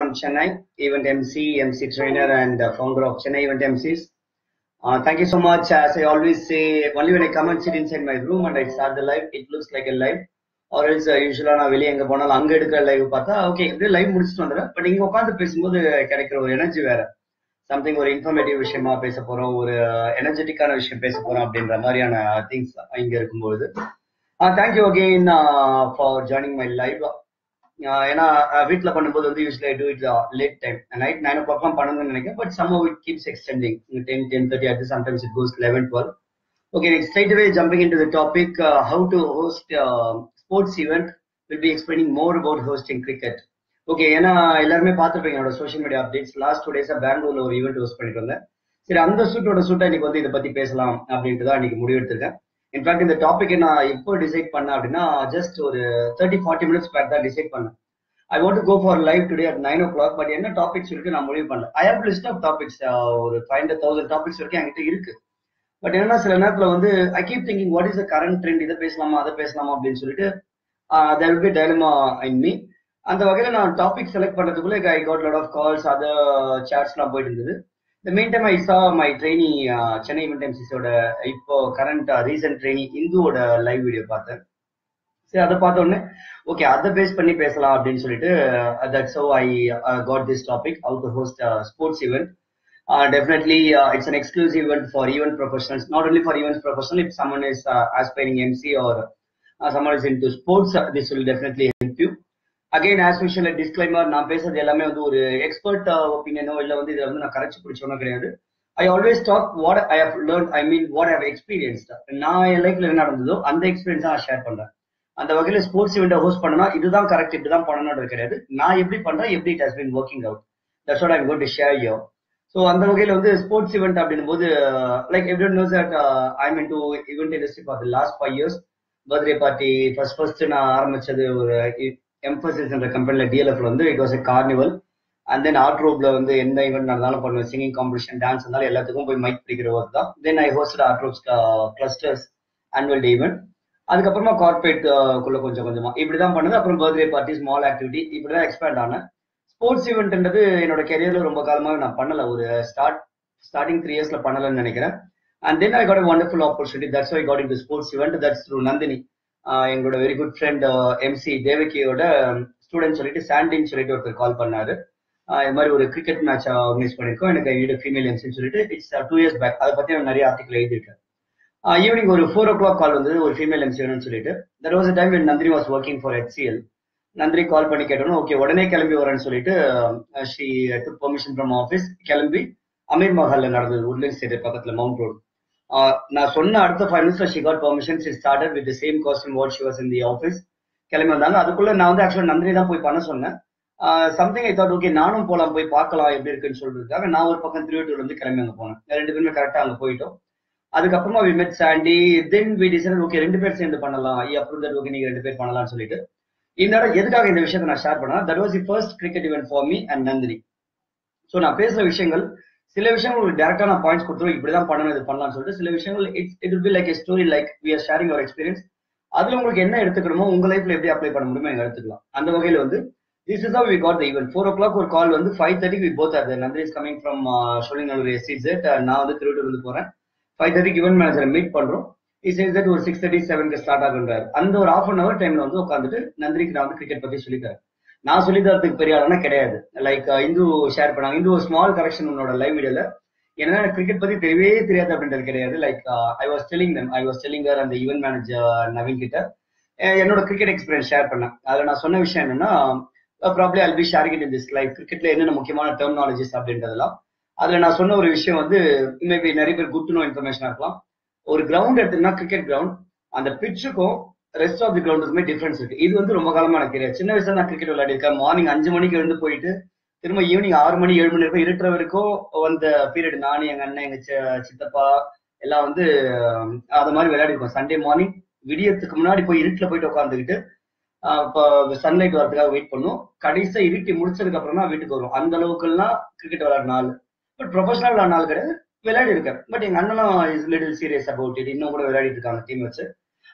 from Chennai, event MC, MC trainer, and uh, founder of Chennai Event MCs. Uh, thank you so much. As I always say, only when I come and sit inside my room and I start the live, it looks like a live. or else யூஸ்வலா நான் வெளியே எங்க போனாலும் அங்க எடுக்கிற live பார்த்தா okay இப்படியே live முடிச்சுட்டு வந்துடுறேன் பட் இங்க உட்காந்து பேசும்போது கிடைக்கிற ஒரு எனர்ஜி வேற சம்திங் ஒரு இன்ஃபர்மேட்டிவ் விஷயமா பேச போறோம் ஒரு எனர்ஜெட்டிக்கான விஷயம் பேச போறோம் அப்படின்ற மாதிரியான திங்ஸ் இங்க இருக்கும்போது thank you again for joining my live ஏன்னா வீட்ல பண்ணும்போது வந்து usually do it late time night nine o'clock பண்ணணும்னு நினைக்கிறேன் but some it keeps extending ten ten thirty odd sometimes it goes eleven twelve Okay, straight away jumping into the topic, uh, how to host uh, sports event. We'll be explaining more about hosting cricket. Okay ஏன்னா எல்லாருமே பார்த்துருப்பீங்க என்னோட social media updates last two டேஸா பெங்களூர்ல ஒரு event host பண்ணிட்டு வந்தேன் சரி அந்த சூட்டோட சூட்டை இன்னைக்கு வந்து இதை பத்தி பேசலாம் அப்படின்ட்டு தான் இன்னைக்கு முடிவெடுத்திருக்கேன் இன்ஃபேக்ட் இந்த டாபிக் நான் இப்போ டிசைட் பண்ணேன் அப்படின்னா ஜஸ்ட் ஒரு தேர்ட்டி ஃபார்ட்டி மினிட்ஸ் பேக் தான் டிசைட் பண்ணேன் I want go for live today at nine o'clock but என்ன டாபிக்ஸ் இருக்கு நான் முடிவு பண்ணேன் I have list of topics ஒரு ஃபைவ் ஹண்ட்ரட் தௌசண்ட் டாபிக்ஸ் வரைக்கும் என்கிட்ட இருக்கு பட் என்னன்னா சில நேரத்துல வந்து I keep thinking what is the current trend இதை பேசலாமா அதை பேசலாமா அப்படின்னு சொல்லிட்டு there will be dilemma in me அந்த வகையில நான் டாபிக் செலக்ட் பண்றதுக்குள்ள I got lot of calls other சாட்ஸ்லாம் போயிட்டு இருந்தது இந்த main time I saw my trainee Chennai event எம்சிஸோட இப்போ கரண்ட் ரீசன்ட் ட்ரெயினி இந்துவோட லைவ் வீடியோ பார்த்தேன் சரி அதை பார்த்த உடனே ஓகே அதை பேஸ் பண்ணி பேசலாம் அப்படின்னு சொல்லிட்டு that's how I got this topic how to host sports event uh, definitely uh, it's an exclusive event for event professionals not only for events professional if someone is uh, aspiring mc or uh, someone is into sports uh, this will definitely help you again as usual a disclaimer நான் பேசுறது எல்லாமே வந்து ஒரு expert ஒப்பீனியனோ இல்ல வந்து இதுல வந்து நான் கரைச்சு பிடிச்சோனோ கிடையாது I always talk what I have learn I mean what have experienced நான் என் லைஃப்ல என்ன நடந்ததோ அந்த எக்ஸ்பீரியன்ஸ் நான் ஷேர் பண்றேன் அந்த வகையில ஸ்போர்ட்ஸ் இவெண்ட் ஹோஸ்ட் பண்ணனா இதுதான் கரெக்ட் இப்படிதான் பண்ணணும்ன்றது கிடையாது நான் எப்படி பண்றேன் எப்படி it has been working out that's what I'm got to share you so அந்த வகையில் வந்து ஸ்போர்ட்ஸ் ஈவெண்ட் அப்படின்னும் போது like every knows that I'm into event industry for the last five years birthday party first first நான் ஆரம்பிச்சது ஒரு எம்பசிஸ் என்ற கம்பெனியில் டிஎல்எஃப்ல வந்து it was a carnival and then art ரோப்ல வந்து எந்த ஈவெண்ட் நடந்தாலும் பண்ணுவேன் சிங்கிங் காம்படிஷன் டான்ஸ் இருந்தாலும் எல்லாத்துக்கும் போய் மைக் பிடிக்கிற ஒர்க் தான் then I host art ropes clusters annual day event அதுக்கப்புறமா கார்பரேட் குள்ள கொஞ்சம் கொஞ்சமா இப்படிதான் பண்ணது அப்புறம் பர்த்டே பார்ட்டி ஸ்மால் ஆக்டிவிட்டி இப்படிதான் எக்ஸ்பேண்ட் ஆனேன் ஸ்போர்ட்ஸ் ஈவெண்ட்ன்றது என்னோட கெரியர்ல ரொம்ப காலமாக நான் பண்ணல ஒரு ஸ்டார்ட் ஸ்டார்டிங் த்ரீ இயர்ஸ்ல பண்ணலன்னு நினைக்கிறேன் and then I got wonderful opportunity that's I got into sports event that's through Nandini எங்களோட வெரி குட் ஃப்ரெண்ட் எம்சி தேவகியோட ஸ்டூடெண்ட் சொல்லிட்டு சாண்டின்னு சொல்லிட்டு ஒருத்தர் கால் பண்ணாரு இது மாதிரி ஒரு கிரிக்கெட் மேட்ச் ஆர்கனைஸ் பண்ணிருக்கோம் எனக்கு வீடு ஃபீமேல் எம்சின்னு சொல்லிட்டு இட்ஸ் டூ இயர்ஸ் பேக் அதை பத்தி நான் நிறைய ஆர்டிகல் எழுதிருக்கேன் ஈவினிங் ஒரு ஃபோர் ஓ கிளாக் கால் வந்தது ஒரு ஃபீமேல் எம்சி வேணும்னு சொல்லிட்டு that was time Nandini was working for HCL Nandini call பண்ணி கேட்டோம் ஓகே உடனே கிளம்பி வரேன்னு சொல்லிட்டு she took permission from office கிளம்பி அமீர் மஹால்ல நடந்தது உட்லண்ட் ஸ்டேட் பக்கத்துல மவுண்ட் ரோடு நான் சொன்ன அடுத்த ஃபைவ் மினிட்ஸ்ல she got permission she started with same costume what she was in the office கிளம்பி வந்தாங்க அதுக்குள்ள நான் வந்து ஆக்சுவலா நந்தினி தான் போய் பண்ண சொன்னேன் சம்திங் ஐ தாட் ஓகே நானும் போலாம் போய் பார்க்கலாம் எப்படி இருக்குன்னு சொல்றதுக்காக நான் ஒரு பக்கம் திருவட்டூர்ல இருந்து கிளம்பி அங்க போனேன் ரெண்டு பேருமே கரெக்டா அங்க போயிட்டோம் அதுக்கப்புறமா we met Sandy then we decide okay ரெண்டு பேர் சேர்ந்து பண்ணலாம் ஐ அப்ரூவ் தட் ஓகே நீங்க ரெண்டு பேர் பண்ணலாம்னு சொல்லிட்டு இந்த இடம் எதுக்காக இந்த விஷயத்தை நான் ஷேர் பண்ணா that was the first cricket event for me and Nandini so நான் பேசுற விஷயங்கள் சில விஷயங்கள் உங்களுக்கு டேரக்டா நான் பாயிண்ட்ஸ் கொடுத்துருவோம் இப்படிதான் பண்ணணும் இது பண்ணலாம்னு சொல்லிட்டு சில விஷயங்கள் it's it will be like a story like we are sharing our experience அதுல உங்களுக்கு என்ன எடுத்துக்கணுமோ உங்க லைஃப்ல எப்படி அப்ளை பண்ண முடியுமோ எங்க எடுத்துக்கலாம் அந்த வகையில வந்து this is we got the event four o'clock ஒரு கால் வந்து ஃபைவ் தேர்ட்டிக்கு we both are Nandini is coming from Sholinganallur எஸ்டிசெட் நான் வந்து திருவள்ளூர் வந்து போறேன் ஃபைவ் தேர்ட்டிக்கு ஈவெண்ட் மேனேஜரை மீட் பண்றோம் இஸ் தட் ஒரு சிக்ஸ் தேர்ட்டி செவனுக்கு ஸ்டார்ட் ஆகுன்றாரு அந்த ஒரு ஆஃப் அன் அவர் டைம்ல வந்து உட்காந்துட்டு நந்தினிக்கு நான் வந்து கிரிக்கெட் பத்தி சொல்லித்தரேன் நான் சொல்லி தரதுக்கு பெரிய ஆளுனா கிடையாது லைக் இந்து ஷேர் பண்ணாங்க இந்து ஒரு ஸ்மால் கரெக்ஷன் உன்னோட லைவ் வீடியோல ஏன்னா கிரிக்கெட் பத்தி தெரியவே தெரியாது அப்படின்றது கிடையாது like I was telling them I was telling அந்த ஈவென்ட் மேனேஜர் நவீன் கிட்ட என்னோட கிரிக்கெட் எக்ஸ்பீரியன்ஸ் ஷேர் பண்ணேன் அதுல நான் சொன்ன விஷயம் என்னன்னா probably I'll be sharing in this life கிரிக்கெட்ல என்னென்ன முக்கியமான டெர்மினாலஜிஸ் அப்படின்றதெல்லாம் அதுல நான் சொன்ன ஒரு விஷயம் வந்து மேபி நிறைய பேர் குட் டு நோ இன்ஃபர்மேஷனா இருக்கலாம் ஒரு கிரவுண்ட் எடுத்தீங்கன்னா கிரிக்கெட் கிரவுண்ட் அந்த பிச்சுக்கும் ரெஸ்ட் ஆஃப் தி கிரவுண்டுக்குமே டிஃபரன்ஸ் இருக்கு இது வந்து ரொம்ப காலமா எனக்கு தெரியாது சின்ன வயசுல நான் கிரிக்கெட் விளையாடிருக்கேன் மார்னிங் அஞ்சு மணிக்கு எழுந்து போயிட்டு திரும்ப ஈவினிங் ஆறு மணி ஏழு மணி வரைக்கும் இருட்டுற வரைக்கும் அந்த பீரியட் நானும் எங்க அண்ணன் எங்க சித்தப்பா எல்லாம் வந்து அது மாதிரி விளையாடிருக்கோம் சண்டே மார்னிங் விடியத்துக்கு முன்னாடி போய் இருட்டுல போயிட்டு உட்காந்துக்கிட்டு இப்போ சன்லைட் வரதுக்காக வெயிட் பண்ணும் கடைசியா இருட்டி முடிச்சதுக்கு அப்புறம் தான் வீட்டுக்கு வரும் அந்த அளவுக்குலாம் கிரிக்கெட் விளையாட நாள் பட் ப்ரொஃபஷனல் விளையாட நாள் கிடையாது விளையாடி இருக்கேன் பட் எங்க அண்ணனும் is little serious about it இன்னும் கூட விளையாடிட்டு இருக்காங்க டீம் வச்சு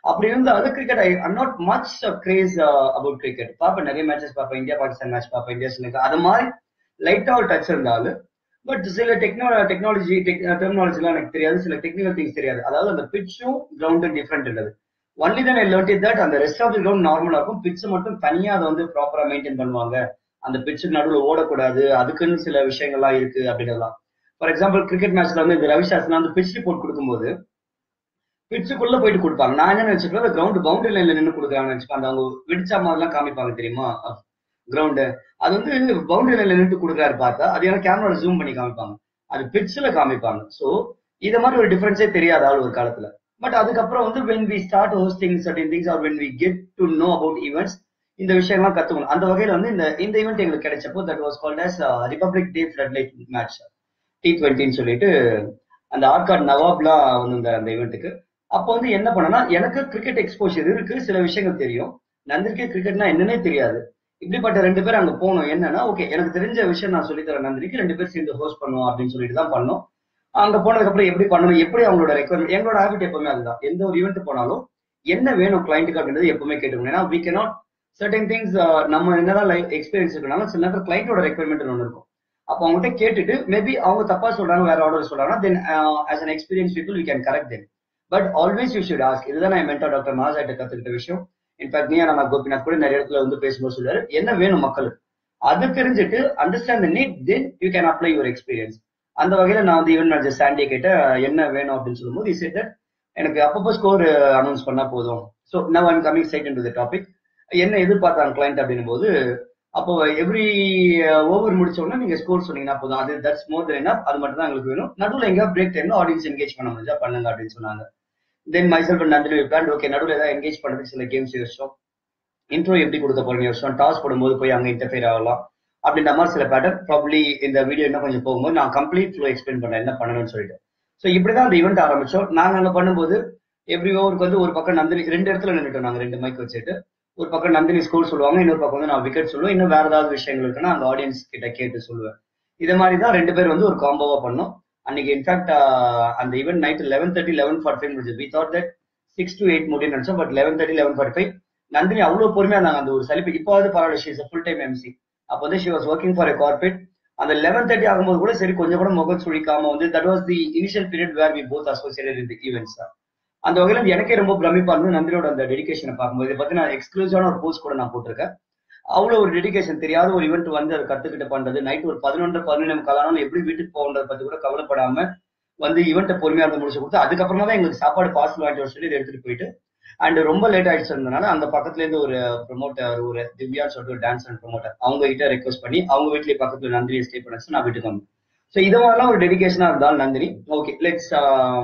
அப்படி இருந்தா அது cricket I I'm not much craze about cricket பார்ப்பேன் நிறைய மேட்சஸ் பார்ப்பேன் இந்தியா பாகிஸ்தான் மேட்ச் பார்ப்பேன் இந்தியா ஸ்ரீலங்கா அது மாதிரி லைட்டா ஒரு டச் இருந்தாலும் பட் சில டெக்னோ டெக்னாலஜி டெக்னாலஜிலாம் எனக்கு தெரியாது சில டெக்னிக்கல் திங்ஸ் தெரியாது அதாவது அந்த பிச்சும் கிரவுண்டும் டிஃப்ரெண்ட் உள்ளது ஒன்லி தான் ஐ லேர்ன் இட் தட் அந்த ரெஸ்ட் ஆஃப் தி கிரவுண்ட் நார்மலா இருக்கும் பிட்ச் மட்டும் தனியா அதை வந்து ப்ராப்பரா மெயின்டைன் பண்ணுவாங்க அந்த பிட்சுக்கு நடுவில் ஓடக்கூடாது அதுக்குன்னு சில விஷயங்கள்லாம் இருக்கு அப்படின்றலாம் ஃபார் எக்ஸாம்பிள் கிரிக்கெட் மேட்ச்ல வந்து இந்த ரவி சாஸ்திரா வந்து பிட்ச் ரிப்போர்ட் கொடுக்கும்போது பிட்சுக்குள்ள போயிட்டு கொடுப்பாங்க நான் என்ன நினைச்சிருக்கேன் அந்த கிரவுண்ட் பவுண்டரி லைன்ல நின்று கொடுக்குறாங்கன்னு நினைச்சுப்பேன் அந்த அவங்க விடிச்சா மாதிரிலாம் காமிப்பாங்க தெரியுமா கிரவுண்டு அது வந்து பவுண்டரி லைன்ல நின்று கொடுக்குறாரு பார்த்தா அது எனக்கு கேமரா ஜூம் பண்ணி காமிப்பாங்க அது பிட்ச்ல காமிப்பாங்க சோ இத மாதிரி ஒரு டிஃபரன்ஸே தெரியாத ஆள் ஒரு காலத்துல பட் அதுக்கப்புறம் வந்து when we start hosting certain things or when we get to know about events இந்த விஷயம்லாம் கத்துக்கணும் அந்த வகையில வந்து இந்த இந்த ஈவெண்ட் எங்களுக்கு கிடைச்சப்போ that was called as Republic Day flood light match T டுவெண்ட்டின்னு சொல்லிட்டு அந்த ஆர்காட் நவாப்லாம் வந்து அந்த ஈவெண்ட்டுக்கு அப்போ வந்து என்ன பண்ணனா எனக்கு கிரிக்கெட் எக்ஸ்போஷர் இருக்கு சில விஷயங்கள் தெரியும் நந்திரிக்கு கிரிக்கெட்னா என்னன்னே தெரியாது இப்படிப்பட்ட ரெண்டு பேர் அங்க போனோம் என்னன்னா ஓகே எனக்கு தெரிஞ்ச விஷயம் நான் சொல்லித்தரேன் நந்திரிக்கு ரெண்டு பேர் சேர்ந்து ஹோஸ்ட் பண்ணுவோம் அப்படின்னு சொல்லிட்டு தான் பண்ணோம் அங்க போனதுக்கு அப்புறம் எப்படி பண்ணணும் எப்படி அவங்களோட ரெக்குவயர்மெண்ட் எங்களோட ஹேபிட் எப்பவுமே அதுதான் எந்த ஒரு ஈவெண்ட் போனாலும் என்ன வேணும் கிளைண்ட்டுக்கு அப்படின்றது எப்பவுமே கேட்டுக்கணும் ஏன்னா வி கேனாட் சர்டன் திங்ஸ் நம்ம என்னதான் லைஃப் எக்ஸ்பீரியன்ஸ் இருக்கனாலும் சில நேரத்தில் கிளைண்டோட ரெக்குவயர்மெண்ட் ஒன்று இருக்கும் அப்போ அவங்ககிட்ட கேட்டுட்டு மேபி அவங்க தப்பா சொல்றாங்க வேற ஆர்டர் சொல்றாங்கன்னா then as an experience people we can correct then but always you should ask இதுதான் நான் மென்டா டாக்டர் மாசாட்ட கத்துக்கிட்ட விஷயம் இன்ஃபேக்ட் நீயா நம்ம கோபிநாத் கூட நிறைய இடத்துல வந்து பேசும்போது சொல்லுவாரு என்ன வேணும் மக்களுக்கு அது தெரிஞ்சுட்டு understand the need then you can apply your experience அந்த வகையில நான் வந்து ஈவன் மேனேஜர் சாண்டியை கேட்ட என்ன வேணும் அப்படின்னு சொல்லும்போது இஸ் தட் எனக்கு அப்பப்போ ஸ்கோர் அனௌன்ஸ் பண்ணா போதும் so now I'm coming side into the topic என்ன எதிர்பார்த்தாங்க கிளைண்ட் அப்படின்னும் போது அப்போ எவ்ரி ஓவர் முடிச்ச உடனே நீங்க ஸ்கோர் சொன்னீங்கன்னா போதும் அது தட்ஸ் மோர் தென் அது மட்டும் தான் எங்களுக்கு வேணும் நடுவில் எங்க பிரேக் டைம்ல ஆடியன்ஸ் என்கேஜ் பண்ண முடிஞ்சா பண்ணுங்க அப்படின்னு சொன்னாங்க then myself Nandini plan okay நடுவில் ஏதாவது என்கேஜ் பண்றதுக்கு சில கேம்ஸ் யோசிச்சோம் இன்ட்ரோ எப்படி கொடுக்க போறீங்க யோசிச்சோம் டாஸ் போடும்போது போய் அங்க இன்டர்ஃபியர் ஆகலாம் அப்படின்ற மாதிரி சில பேட்டர்ன் ப்ராப்ளி இந்த வீடியோ இன்னும் கொஞ்சம் போகும்போது நான் கம்ப்ளீட் ஃப்ளோ எக்ஸ்பிளைன் பண்ணேன் என்ன பண்ணணும்னு சொல்லிட்டு ஸோ இப்படிதான் அந்த ஈவெண்ட் ஆரம்பிச்சோம் நாங்க அங்க பண்ணும்போது எவ்ரி ஓவருக்கு வந்து ஒரு பக்கம் நந்தினி ரெண்டு இடத்துல நின்றுட்டோம் நாங்க ரெண்டு மைக் வச்சுட்டு ஒரு பக்கம் நந்தினி ஸ்கோர் சொல்லுவாங்க இன்னொரு பக்கம் வந்து நான் விக்கெட் சொல்லுவேன் இன்னும் வேற ஏதாவது விஷயங்கள் இருக்குன்னா அந்த ஆடியன்ஸ் கிட்ட கேட்டு சொல்லுவேன் இது மாதிரி தான் ரெண்டு பேர் வந்து ஒரு காம்போவா பண்ணோம் அன்னைக்கு இன்ஃபேக்ட் அந்த event night eleven thirty eleven forty five முடிஞ்சது we thought that six to eight முடியும் நினைச்சோம் but eleven thirty eleven forty five Nandini அவ்வளவு பொறுமையா இருந்தாங்க அந்த ஒரு சலிப்பு இப்போவாது பரவாயில்ல ஷீஸ் ஃபுல் டைம் எம்சி அப்போ வந்து she was working for a corporate அந்த லெவன் தேர்ட்டி ஆகும்போது கூட சரி கொஞ்சம் கூட முகம் சுழிக்காம வந்து that was the initial period where we both associated இந்த ஈவெண்ட்ஸ் தான் அந்த வகையில எனக்கே ரொம்ப பிரமிப்பா இருந்து நந்தினியோட அந்த டெடிகேஷனை பார்க்கும்போது இதை பத்தி நான் எக்ஸ்க்ளூசிவான ஒரு போஸ்ட் கூட நான் போட்டிருக்கேன் அவ்வளவு ஒரு டெடிகேஷன் தெரியாத ஒரு ஈவெண்ட் வந்து அதை கத்துக்கிட்டு பண்றது நைட் ஒரு பதினொன்று பதினொன்று காலம் எப்படி வீட்டுக்கு போகன்றத பத்தி கூட கவலைப்படாம வந்து ஈவெண்ட்டை பொறுமையா இருந்து முடிச்சு கொடுத்து அதுக்கப்புறமா தான் எங்களுக்கு சாப்பாடு பார்சல் வாங்கிட்டு வர சொல்லி இதை எடுத்துட்டு போயிட்டு அண்ட் ரொம்ப லேட் ஆயிடுச்சு இருந்தனால அந்த பக்கத்துல இருந்து ஒரு ப்ரொமோட்டர் ஒரு திவ்யான்னு சொல்லிட்டு ஒரு டான்ஸ் அண்ட் ப்ரொமோட்டர் அவங்க கிட்ட ரெக்வஸ்ட் பண்ணி அவங்க வீட்லயே பக்கத்துல நந்தினி ஸ்டே பண்ண நான் வீட்டுக்கு வந்தேன் ஸோ இது மாதிரிலாம் ஒரு டெடிகேஷனா இருந்தாலும் Nandini okay let's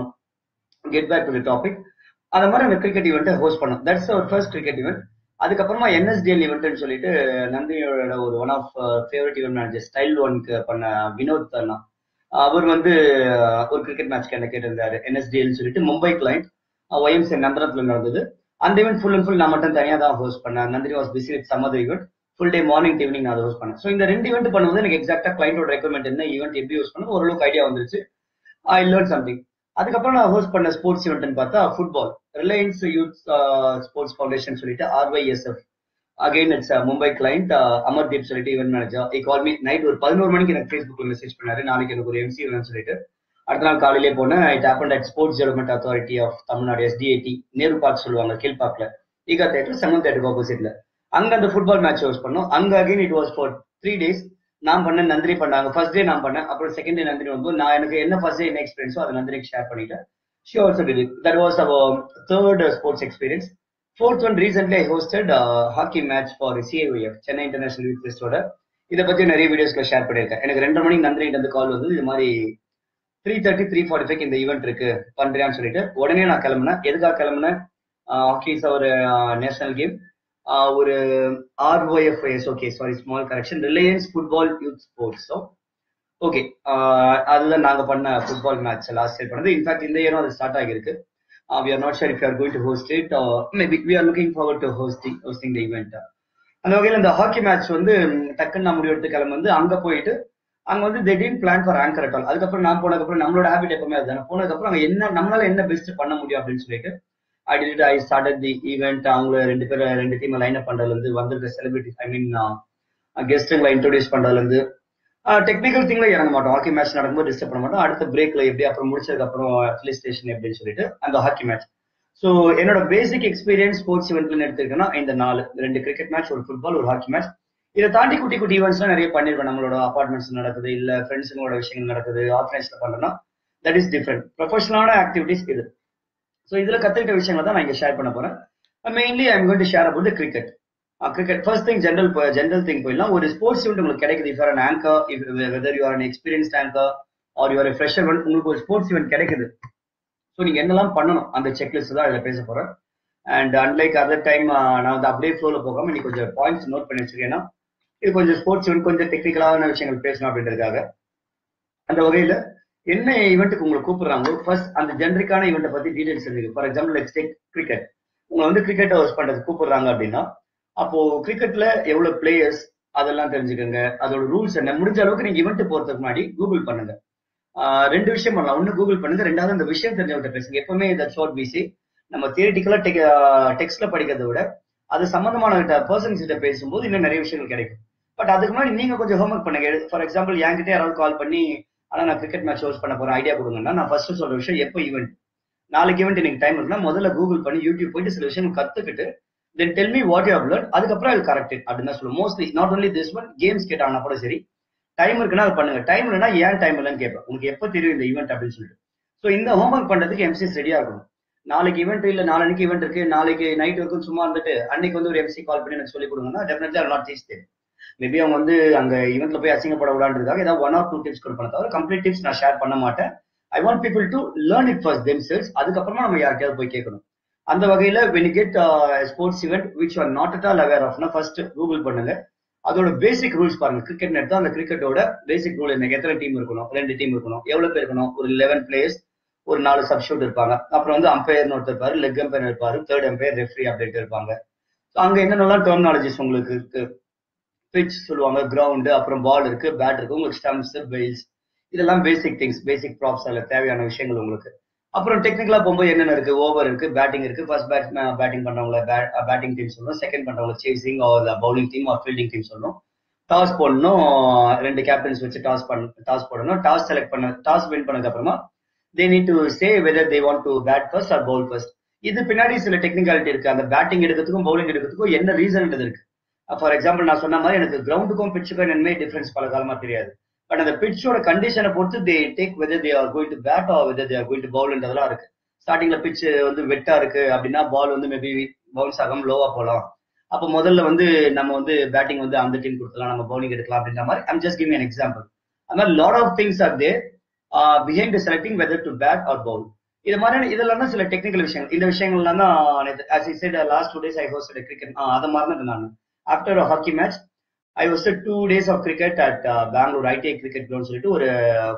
get back to the topic அந்த மாதிரி அந்த கிரிக்கெட் ஈவெண்ட்டை ஹோஸ்ட் பண்ணோம் that's our first cricket event அதுக்கப்புறமா என்எஸ்டிஎல் ஈவெண்ட்னு சொல்லிட்டு நந்தினியோட ஒரு one of favourite event manager style ஒன்க்கு பண்ண வினோத் அண்ணா அவர் வந்து ஒரு கிரிக்கெட் மேட்ச்க்கு என்ன கேட்டிருந்தாரு என்எஸ்டிஎல் சொல்லிட்டு மும்பை கிளைண்ட் ஒய்எம்சி நந்தனத்துல நடந்தது அந்த ஈவெண்ட் ஃபுல் அண்ட் ஃபுல் நான் மட்டும் தனியாக தான் ஹோஸ்ட் பண்ணேன் Nandini was busy with some other event full day morning evening நான் ஹோஸ்ட் பண்ணேன் ஸோ இந்த ரெண்டு ஈவெண்ட் பண்ணும்போது எனக்கு எக்ஸாக்டா கிளைண்டோட ரெக்கமெண்ட் என்ன ஈவெண்ட் எப்படி யூஸ் பண்ண ஓரளவுக்கு ஐடியா வந்துருச்சு ஐ லேர்ன் சம்திங் அதுக்கப்புறம் நான் ஹோஸ்ட் பண்ண ஸ்போர்ட்ஸ் ஈவெண்ட்னு பார்த்தா football Reliance youth sports foundation சொல்லிட்டு RYSF again it's Mumbai client Amardeep சொல்லிட்டு event manager I call me night ஒரு பதினோரு மணிக்கு எனக்கு ஃபேஸ்புக்ல மெசேஜ் பண்ணாரு நாளைக்கு எனக்கு ஒரு எம்சி வேணும்னு சொல்லிட்டு அடுத்த நாள் காலையிலே போனேன் it happen at sports development authority of Tamil Nadu SDIT Nehru park சொல்லுவாங்க கீழ்பாக்ல ஈகா தேட்டர் சங்கம் தேட்டருக்கு ஆப்போசிட்ல அங்க அந்த ஃபுட்பால் மேட்ச் ஹோஸ்ட் பண்ணோம் அங்க again it was for three days நான் பண்ணேன் நந்தினி பண்ணாங்க ஃபர்ஸ்ட் டே நான் பண்ணேன் அப்புறம் செகண்ட் டே நந்தினி வந்து நான் எனக்கு என்ன ஃபர்ஸ்ட் டே என்ன எக்ஸ்பீரியன்ஸோ அதை நந்தினிக்கு ஷேர் பண்ணிட்டேன் she also did it that was our third sports experience fourth one recently I hosted hockey match for CAOF Chennai international youth ஃபெஸ்டோட இதை பத்தி நிறைய வீடியோஸ்ல ஷேர் பண்ணியிருக்கேன் எனக்கு ரெண்டு மணிக்கு நந்தினிட்டு வந்து கால் வந்து இது மாதிரி three thirty three forty five இந்த ஈவெண்ட் இருக்கு பண்றியான்னு சொல்லிட்டு உடனே நான் கிளம்புனேன் எதுக்காக கிளம்புனேன் ஹாக்கிஸ் ஒரு நேஷனல் கேம் ஒரு ROFS okay sorry small correction Reliance football youth sports so okay அதுதான் நாங்க பண்ண ஃபுட்பால் மேட்ச் லாஸ்ட் இயர் பண்ணது இன்ஃபேக்ட் இந்த இயரும் அது ஸ்டார்ட் ஆகிருக்கு we are not share if you are going to host it maybe we are looking forward to hosting hosting the event அந்த வகையில் இந்த ஹாக்கி மேட்ச் வந்து டக்குன்னு நான் முடிவெடுத்து கிளம்பி வந்து அங்க போயிட்டு அங்க வந்து திடீர்னு plan for anchor at all அதுக்கப்புறம் நான் போனதுக்கப்புறம் நம்மளோட ஹேபிட் எப்பவுமே அதுதானே போனதுக்கப்புறம் அங்க என்ன நம்மளால என்ன பெஸ்ட் பண்ண முடியும் அப்படின்னு சொல்லிட்டு I did I started the event அவங்கள ரெண்டு பேர் ரெண்டு டீம் லைன் அப் பண்றதுல இருந்து வந்திருக்க செலிபிரிட்டி ஐ மீன் கெஸ்ட்டுங்களை இன்ட்ரோடியூஸ் பண்றதுல இருந்து டெக்னிக்கல் திங்ல இறங்க மாட்டோம் ஹாக்கி மேட்ச் நடக்கும்போது டிஸ்டர்ப் பண்ண மாட்டோம் அடுத்த பிரேக்ல எப்படி அப்புறம் முடிச்சதுக்கு அப்புறம் ஃபிலிஸ் ஸ்டேஷன் எப்படின்னு சொல்லிட்டு அந்த ஹாக்கி மேட்ச் ஸோ என்னோட பேசிக் எக்ஸ்பீரியன்ஸ் ஸ்போர்ட்ஸ் இவெண்ட்ல எடுத்திருக்கேன்னா இந்த நாலு ரெண்டு கிரிக்கெட் மேட்ச் ஒரு ஃபுட்பால் ஒரு ஹாக்கி மேட்ச் இதை தாண்டி குட்டி குட்டி ஈவெண்ட்ஸ்லாம் நிறைய பண்ணிருக்கேன் நம்மளோட அபார்ட்மெண்ட்ஸ் நடக்குது இல்ல ஃப்ரெண்ட்ஸுங்களோட விஷயங்கள் நடக்குது ஆர்கனைஸ்ல பண்ணனா தட் இஸ் டிஃப்ரெண்ட் ப்ரொஃபஷனலான ஆக்டிவிட்டிஸ் இது ஸோ இதுல கத்துக்கிட்ட விஷயங்களை தான் நான் இங்க ஷேர் பண்ண போறேன் mainly I'm going to share about cricket cricket first thing general general thing போயிடலாம் ஒரு ஸ்போர்ட்ஸ் ஈவெண்ட் உங்களுக்கு கிடைக்குது if or anchor if whether you are experience anchor or you're fresher உங்களுக்கு ஒரு ஸ்போர்ட்ஸ் ஈவெண்ட் கிடைக்குது ஸோ நீங்க என்னெல்லாம் பண்ணணும் அந்த செக்லிஸ்ட் தான் இதில் பேச போறேன் அண்ட் அன்லைக் அதர் டைம் நான் வந்து அப்படியே ஃப்ளோல போகாம நீ கொஞ்சம் பாயிண்ட்ஸ் நோட் பண்ணி வச்சிருக்கேன்னா இது கொஞ்சம் ஸ்போர்ட்ஸ் ஈவெண்ட் கொஞ்சம் டெக்னிக்கலான விஷயங்கள் பேசணும் அப்படின்றதுக்காக அந்த வகையில என்ன ஈவெண்ட்டுக்கு உங்களை கூப்பிடுறாங்க ஃபர்ஸ்ட் அந்த ஜென்ரிக்கான ஈவெண்ட்டை பத்தி டீடைல்ஸ் இருக்கு for example let's take cricket உங்களை வந்து கிரிக்கெட் ஹவுஸ் பண்றது கூப்பிடுறாங்க அப்படின்னா அப்போ கிரிக்கெட்ல எவ்வளவு பிளேயர்ஸ் அதெல்லாம் தெரிஞ்சுக்கோங்க அதோட ரூல்ஸ் என்ன முடிஞ்ச அளவுக்கு நீங்க ஈவெண்ட் போறதுக்கு முன்னாடி கூகுள் பண்ணுங்க ரெண்டு விஷயம் பண்ணலாம் ஒன்னு கூகுள் பண்ணுங்க ரெண்டாவது அந்த விஷயம் தெரிஞ்சவங்க பேசுங்க எப்பவுமே இந்த ஷார்ட் பிசி நம்ம தியரிட்டிக்கலா டெக் டெக்ஸ்ட்ல படிக்கிறத விட அது சம்பந்தமான பர்சன்ஸ் கிட்ட பேசும்போது இன்னும் நிறைய விஷயங்கள் கிடைக்கும் பட் அதுக்கு முன்னாடி நீங்க கொஞ்சம் ஹோம்ஒர்க் பண்ணுங்க ஃபார் எக்ஸாம்பிள் என்கிட்ட யாராவது கால் பண்ணி ஆனா நான் கிரிக்கெட் மேட்ச் ஹோஸ்ட் பண்ண போறேன் ஐடியா கொடுங்கன்னா நான் ஃபர்ஸ்ட் சொல்ற விஷயம் எப்போ ஈவெண்ட் நாளைக்கு ஈவெண்ட் எனக்கு டைம் இருக்குன்னா முதல்ல கூகுள் பண்ணி யூடியூப் போயிட்டு சில விஷயம் கத்துக்கிட்டு then tell me what you learn அதுக்கப்புறம் அது கரெக்ட் அப்படின்னு தான் சொல்லுவோம் mostly not only this one games கேட்டாங்கன்னா கூட சரி டைம் இருக்குன்னா அது பண்ணுங்க டைம் இல்லைன்னா ஏன் டைம் இல்லைன்னு கேட்பேன் உங்களுக்கு எப்போ தெரியும் இந்த ஈவெண்ட் அப்படின்னு சொல்லிட்டு ஸோ இந்த ஹோம்ஒர்க் பண்றதுக்கு எம்சிஎஸ் ரெடியா இருக்கணும் நாளைக்கு ஈவெண்ட் இல்ல நாளைக்கு ஈவெண்ட் இருக்கு நாளைக்கு நைட் வரைக்கும் சும்மா இருந்துட்டு அன்னைக்கு வந்து ஒரு எம்சி கால் பண்ணி எனக்கு சொல்லி கொடுங்கன்னா டெஃபினெட்லி நாட் டீச் தெரியும் மேபி அவங்க வந்து அங்க ஈவெண்ட்ல போய் அசிங்கப்பட விடான்றதுக்காக ஏதாவது ஒன் ஆர் டூ டிப்ஸ் கொடுப்பேன் தவிர கம்ப்ளீட் டிப்ஸ் நான் ஷேர் பண்ண மாட்டேன் I want people to learn it first themselves அதுக்கப்புறமா நம்ம யார்கிட்டயாவது போய் கேட்கணும் அந்த வகையில when get sports event which are not at all aware ஆஃப்னா ஃபர்ஸ்ட் கூகுள் பண்ணுங்க அதோட பேசிக் ரூல்ஸ் பாருங்க கிரிக்கெட் நெட் தான் அந்த கிரிக்கெட்டோட பேசிக் ரூல் என்ன எத்தனை டீம் இருக்கணும் ரெண்டு டீம் இருக்கணும் எவ்வளவு பேர் இருக்கணும் ஒரு லெவன் பிளேயர்ஸ் ஒரு நாலு சப்ஷூட் இருப்பாங்க அப்புறம் வந்து அம்பையர்னு ஒருத்தர் இருப்பாரு லெக் அம்பையர் இருப்பாரு தேர்ட் அம்பையர் ரெஃப்ரி அப்படின்ட்டு இருப்பாங்க அங்க என்னென்னலாம் டெர்மினாலஜிஸ் உங்களுக்கு இருக்கு பிச் சொல்லுவாங்க கிரவுண்டு அப்புறம் பால் இருக்கு பேட் இருக்கு உங்களுக்கு ஸ்டம்ப்ஸ் பெயில்ஸ் இதெல்லாம் பேசிக் திங்ஸ் பேசிக் ப்ராப்ஸ் அதில் தேவையான விஷயங்கள் உங்களுக்கு அப்புறம் டெக்னிக்கலா போகும்போது என்னென்ன இருக்கு ஓவர் இருக்கு பேட்டிங் இருக்கு ஃபர்ஸ்ட் பேட் பேட்டிங் பண்றவங்கள பேட்டிங் டீம் சொல்லணும் செகண்ட் பண்றவங்க chasing or bowling team or fielding team சொல்லணும் டாஸ் போடணும் ரெண்டு கேப்டன்ஸ் வச்சு டாஸ் பண்ண டாஸ் போடணும் டாஸ் செலக்ட் பண்ண டாஸ் வின் பண்ணதுக்கு அப்புறமா they need to say whether they want to bat first or bowl first இது பின்னாடி சில டெக்னிக்காலிட்டி இருக்கு அந்த பேட்டிங் எடுக்கிறதுக்கும் பவுலிங் எடுக்கிறதுக்கும் என்ன ரீசன் இருக்கு ஃபார் எக்ஸாம்பிள் நான் சொன்ன மாதிரி எனக்கு கிரவுண்டுக்கும் பிச்சுக்கும் என்னமே டிஃபரன்ஸ் பல காலமா தெரியாது பட் அந்த பிச்சோட கண்டிஷனை பொறுத்து they take whether they are going to bat or whether they are going to பவுல்ன்றதெல்லாம் இருக்கு ஸ்டார்டிங்ல பிச் வந்து வெட்டா இருக்கு அப்படின்னா பால் வந்து மேபி பவுன்ஸ் ஆகாம லோவா போகலாம் அப்போ முதல்ல வந்து நம்ம வந்து பேட்டிங் வந்து அந்த டீம் கொடுக்கலாம் நம்ம பவுலிங் எடுக்கலாம் அப்படின்ற மாதிரி I'm just give an example அது மாதிரி lot of things are they behind selecting whether to bat or bowl இது மாதிரியான இதெல்லாம் தான் சில டெக்னிக்கல் விஷயங்கள் இந்த விஷயங்கள்லாம் தான் as I said last two days I host cricket அதை மறந்துட்டு நான் after hockey match I was two days of cricket at Bangalore ITI cricket ground சொல்லிட்டு ஒரு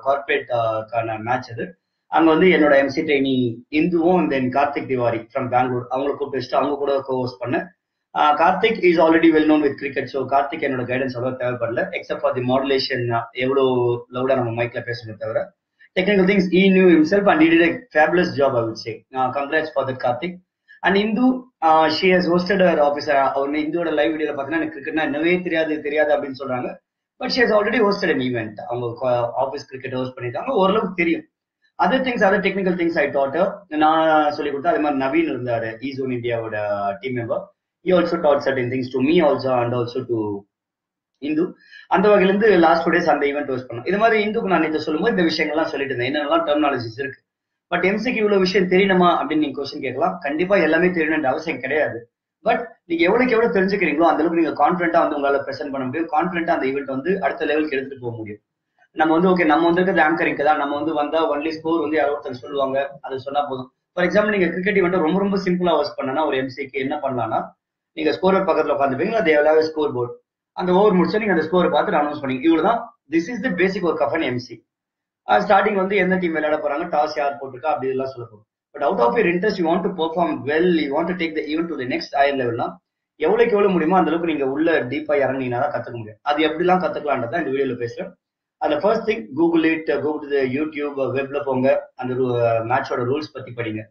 கார்பரேட் மேட்ச் அது அங்க வந்து என்னோட எம்சி ட்ரெயினி இந்துவும் தென் கார்த்திக் திவாரி ஃப்ரம் பெங்களூர் அவங்களை கூப்பிட்டு வச்சுட்டு அவங்க கூட கோஹோஸ்ட் பண்ணேன் Karthik is already well known with cricket so Karthik என்னோட கைடன்ஸ் அவ்வளோ தேவைப்படல எக்ஸப்ட் ஃபார் தி மாடுலேஷன் எவ்வளோ லவுடா நம்ம மைக்ல பேசணும் தவிர technical things he knew himself and it fabulous job I would say congrats for that Karthik and Indu she has hosted our officer our இந்துவோட லைவ் வீடியோல பார்த்தீங்கன்னா எனக்கு கிரிக்கெட்னா என்னவே தெரியாது தெரியாது அப்படின்னு சொல்றாங்க but she has already hosted an event அவங்க ஆஃபீஸ் கிரிக்கெட் ஹோஸ்ட் பண்ணிருக்காங்க ஓரளவுக்கு தெரியும் other things other technical things I taught நான் சொல்லி கொடுத்தா அதே மாதிரி நவீன் இருந்தாரு ஈசோன் இந்தியாவோட team member he also taught certain things to me also and also to Indu அந்த வகையில இருந்து லாஸ்ட் டூ டேஸ் அந்த ஈவெண்ட் ஹோஸ்ட் பண்ணோம் இது மாதிரி இந்துக்கு நான் இதை சொல்லும்போது இந்த விஷயங்கள்லாம் சொல்லிட்டு இருந்தேன் என்னென்னலாம் டெர்மினாலஜிஸ் இருக்கு பட் எம்சிக்கு இவ்வளவு விஷயம் தெரியணுமா அப்படின்னு நீங்க கொஸ்டின் கேட்கலாம் கண்டிப்பா எல்லாமே தெரியணுன்ற அவசியம் கிடையாது பட் நீங்க எவ்வளவுக்கு எவ்வளவு தெரிஞ்சுக்கிறீங்களோ அந்த அளவுக்கு நீங்க கான்பிடண்டா வந்து உங்களால பிரசென்ட் பண்ண முடியும் கான்பிடண்டா அந்த ஈவெண்ட் வந்து அடுத்த லெவலுக்கு எடுத்துட்டு போக முடியும் நம்ம வந்து ஓகே நம்ம வந்து இருக்கிறது ஆங்கரிங் தான் நம்ம வந்து வந்தா ஒன்லி ஸ்கோர் வந்து யாரோ ஒருத்தர் சொல்லுவாங்க அது சொன்னா போதும் ஃபார் எக்ஸாம்பிள் நீங்க கிரிக்கெட் ஈவெண்ட் ரொம்ப ரொம்ப சிம்பிளா ஹோஸ்ட் பண்ணனா ஒரு எம்சிக்கு என்ன பண்ணலாம்னா நீங்க ஸ்கோர் பக்கத்துல உட்காந்துப்பீங்களா தேவையில்லாத ஸ்கோர் போர்டு அந்த ஓவர் முடிச்சா நீங்க அந்த ஸ்கோரை பார்த்துட்டு அனௌன்ஸ் பண்ணி இவ்வளவுதான் this is the basic work of an MC starting வந்து எந்த டீம் விளையாட போறாங்க டாஸ் யார் போட்டிருக்கா அப்படி எல்லாம் சொல்ல போகும் but out of your interest you want to perform well you want to take the even to the next higher லெவல்னா எவ்வளவுக்கு எவ்வளவு முடியுமோ அந்த அளவுக்கு நீங்க உள்ள டீப்பா இறங்கினா தான் கத்துக்க முடியும் அது எப்படிலாம் கத்துக்கலான்றத இந்த வீடியோல பேசுறேன் அதுல first thing Google it Google YouTube வெப்ல போங்க அந்த மேட்சோட ரூல்ஸ் பத்தி படிங்க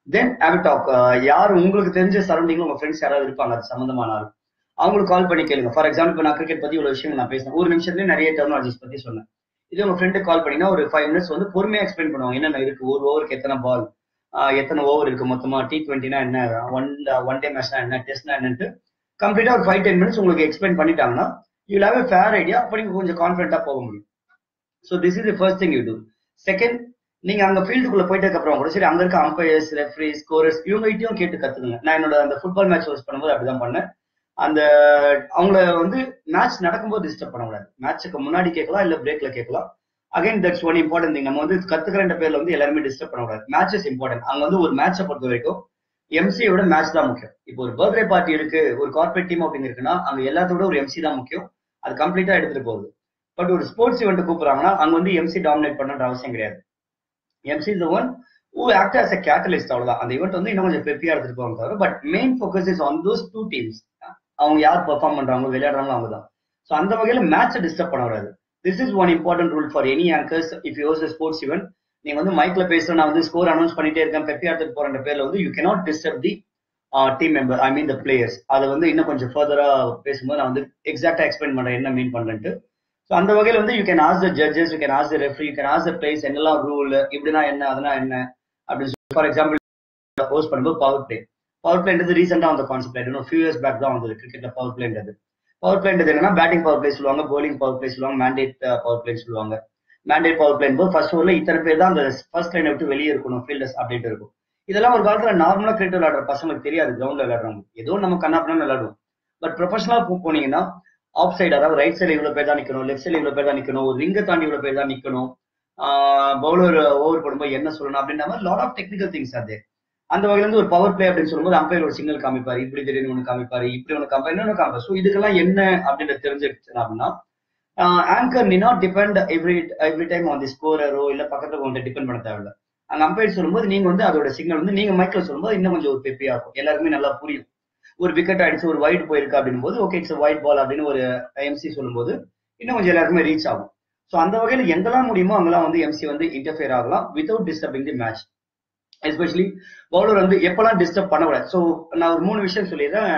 தென் ஹேவ் டாக் யார் உங்களுக்கு தெரிஞ்ச சரௌண்டிங்ல உங்க ஃப்ரெண்ட்ஸ் யாராவது இருப்பாங்க அது சம்பந்தமான ஆள் அவங்களுக்கு கால் பண்ணி கேளுங்க ஃபார் எக்ஸாம்பிள் நான் கிரிக்கெட் பத்தி இவ்வளவு விஷயம் நான் பேசினேன் ஒரு நிமிஷத்துலயே நிறைய டெர்மினாலஜிஸ் பத்தி சொன்னேன் இது உங்க ஃப்ரெண்டு கால் பண்ணினா ஒரு ஃபைவ் மினிட்ஸ் வந்து பொறுமையா எக்ஸ்பிளைன் பண்ணுவாங்க என்னென்ன இருக்கு ஒரு ஓவருக்கு எத்தனை பால் எத்தனை ஓவர் இருக்கு மொத்தமா டி டுவெண்ட்டினா என்ன ஒன் ஒன் டே மேட்ச்னா என்ன டெஸ்ட்னா என்னன்ட்டு கம்ப்ளீட்டா ஒரு ஃபைவ் டென் மினிட்ஸ் உங்களுக்கு எக்ஸ்பிளைன் பண்ணிட்டாங்கன்னா யூ ஹேவ் ஃபேர் ஐடியா அப்போ நீங்க கொஞ்சம் கான்ஃபிடண்டா போக முடியும் so this is the first thing you do second நீங்க அங்க ஃபீல்டுக்குள்ள போயிட்டதுக்கு அப்புறம் கூட சரி அங்க இருக்க அம்பையர்ஸ் ரெஃப்ரி ஸ்கோரர்ஸ் இவங்ககிட்டயும் கேட்டு கத்துக்குங்க நான் என்னோட அந்த ஃபுட்பால் மேட்ச் ஹோஸ்ட் பண்ணும்போது அப்படிதான் பண்ணேன் அந்த அவங்கள வந்து மேட்ச் நடக்கும்போது டிஸ்டர்ப் பண்ணக்கூடாது மேட்ச்சுக்கு முன்னாடி கேட்கலாம் இல்ல பிரேக்ல கேட்கலாம் again that's one important thing நம்ம வந்து கத்துக்கிற பேர்ல வந்து எல்லாருமே டிஸ்டர்ப் பண்ணக்கூடாது மேட்சஸ் இம்பார்ட்டன்ட் அங்க வந்து ஒரு மேட்சை பொறுத்த வரைக்கும் எம்சியோட மேட்ச் தான் முக்கியம் இப்போ ஒரு பர்த்டே பார்ட்டி இருக்கு ஒரு கார்பரேட் டீம் அப்படின்னு இருக்குன்னா அங்க எல்லாத்தோட ஒரு எம்சி தான் முக்கியம் அது கம்ப்ளீட்டா எடுத்துட்டு போகுது பட் ஒரு ஸ்போர்ட்ஸ் ஈவெண்ட் கூப்பிடுறாங்கன்னா அங்க வந்து எம்சி டாமினேட் பண்ணன்ற அவசியம் கிடையாது MC is one who act as a catalyst அவ்வளவுதான் அந்த ஈவெண்ட் வந்து இன்னும் கொஞ்சம் பெப்பியா எடுத்துட்டு போவாங்க தவிர but main focus is on those two teams அவங்க யார் பெர்ஃபார்ம் பண்றாங்க விளையாடுறாங்களோ அவங்க தான் ஸோ அந்த வகையில மேட்சை டிஸ்டர்ப் பண்ண வராது this is one important rule for any anchors if use sports event நீங்க வந்து மைக்ல பேசுற நான் வந்து ஸ்கோர் அனௌன்ஸ் பண்ணிட்டே இருக்கேன் பெப்பியா எடுத்துட்டு போற பேர்ல வந்து you cannot disturb the team member I mean the players அதை வந்து இன்னும் கொஞ்சம் ஃபர்தரா பேசும்போது நான் வந்து எக்ஸாக்டா எக்ஸ்பிளைன் பண்றேன் என்ன மீன் பண்றேன்ட்டு ஸோ அந்த வகையில வந்து you can ask the judges you can ask the referee you can ask the plays என்னெல்லாம் ரூல் இப்படினா என்ன அதனா என்ன அப்படின்னு சொல்லி ஃபார் எக்ஸாம்பிள் ஹோஸ்ட் பண்ணும்போது பவர் பிளே பவர் பிளேன்றது ரீசெண்டா வந்த கான்செப்ட் இன்னும் ஃபியூ இயர்ஸ் பேக் தான் வந்தது கிரிக்கெட்ல பவர் பிளேன்றது பவர் பிளேன்றது என்னன்னா பேட்டிங் பவர் பிளே சொல்லுவாங்க போலிங் பவர் பிளே சொல்லுவாங்க மேண்டேட் பவர் பிளே சொல்லுவாங்க மேண்டேட் பவர் பிளேன் போது ஃபர்ஸ்ட் ஓவர்ல இத்தனை பேர் தான் அந்த ஃபர்ஸ்ட் லைனை விட்டு வெளியே இருக்கணும் ஃபீல்டர்ஸ் அப்படின்ட்டு இருக்கும் இதெல்லாம் ஒரு காலத்துல நார்மலா கிரிக்கெட் விளையாடுற பசங்களுக்கு தெரியாது கிரவுண்ட்ல விளையாடுறவங்க ஏதோ நம்ம கண்ணாப்பினா விளையாடுவோம் பட் ப்ரொஃபஷனலா போனீங்கன்னா ஆஃப் சைடு அதாவது ரைட் சைடு இவ்வளவு பேர் தான் நிக்கணும் லெஃப்ட் சைடு இவ்வளவு பேர் தான் நிக்கணும் ஒரு ரிங்கை தாண்டி இவ்வளவு பேர் தான் நிக்கணும் பவுலர் ஓவர் போடும்போது என்ன சொல்லணும் அப்படின்ற மாதிரி லாட் ஆஃப் டெக்னிக்கல் திங்ஸ் அது அந்த வகையில இருந்து ஒரு பவர் பிளே அப்படின்னு சொல்லும்போது அம்பையர் ஒரு சிக்னல் காமிப்பாரு இப்படி திடீர்னு ஒன்று காமிப்பாரு இப்படி ஒன்று காமிப்பாரு இன்னொன்று காமிப்பாரு ஸோ இதுக்கெல்லாம் என்ன அப்படின்றது தெரிஞ்சிருச்சு அப்படின்னா ஆங்கர் நீ not depend every every time on the ஸ்கோரரோ இல்ல பக்கத்துல கொண்டு டிபெண்ட் பண்ண தேவையில்ல அங்க அம்பையர் சொல்லும்போது நீங்க வந்து அதோட சிக்னல் வந்து நீங்க மைக்கில் சொல்லும்போது இன்னும் கொஞ்சம் ஒரு பெப்பியா இருக்கும் எல்லாருமே நல்லா புரியும் ஒரு விக்கெட் அடிச்சு ஒரு வைட் போயிருக்கு அப்படின் போது ஓகே இட்ஸ் ஒயிட் பால் அப்படின்னு ஒரு எம்சி சொல்லும்போது இன்னும் கொஞ்சம் எல்லாருக்குமே ரீச் ஆகும் ஸோ அந்த வகையில எங்கெல்லாம் முடியுமோ அங்கெல்லாம் வந்து எம்சி வந்து இன்டர்ஃபியர் ஆகலாம் without disturbing the match especially bowler வந்து எப்பெல்லாம் டிஸ்டர்ப் பண்ணக்கூடாது ஸோ நான் ஒரு மூணு விஷயம் சொல்லிடுறேன்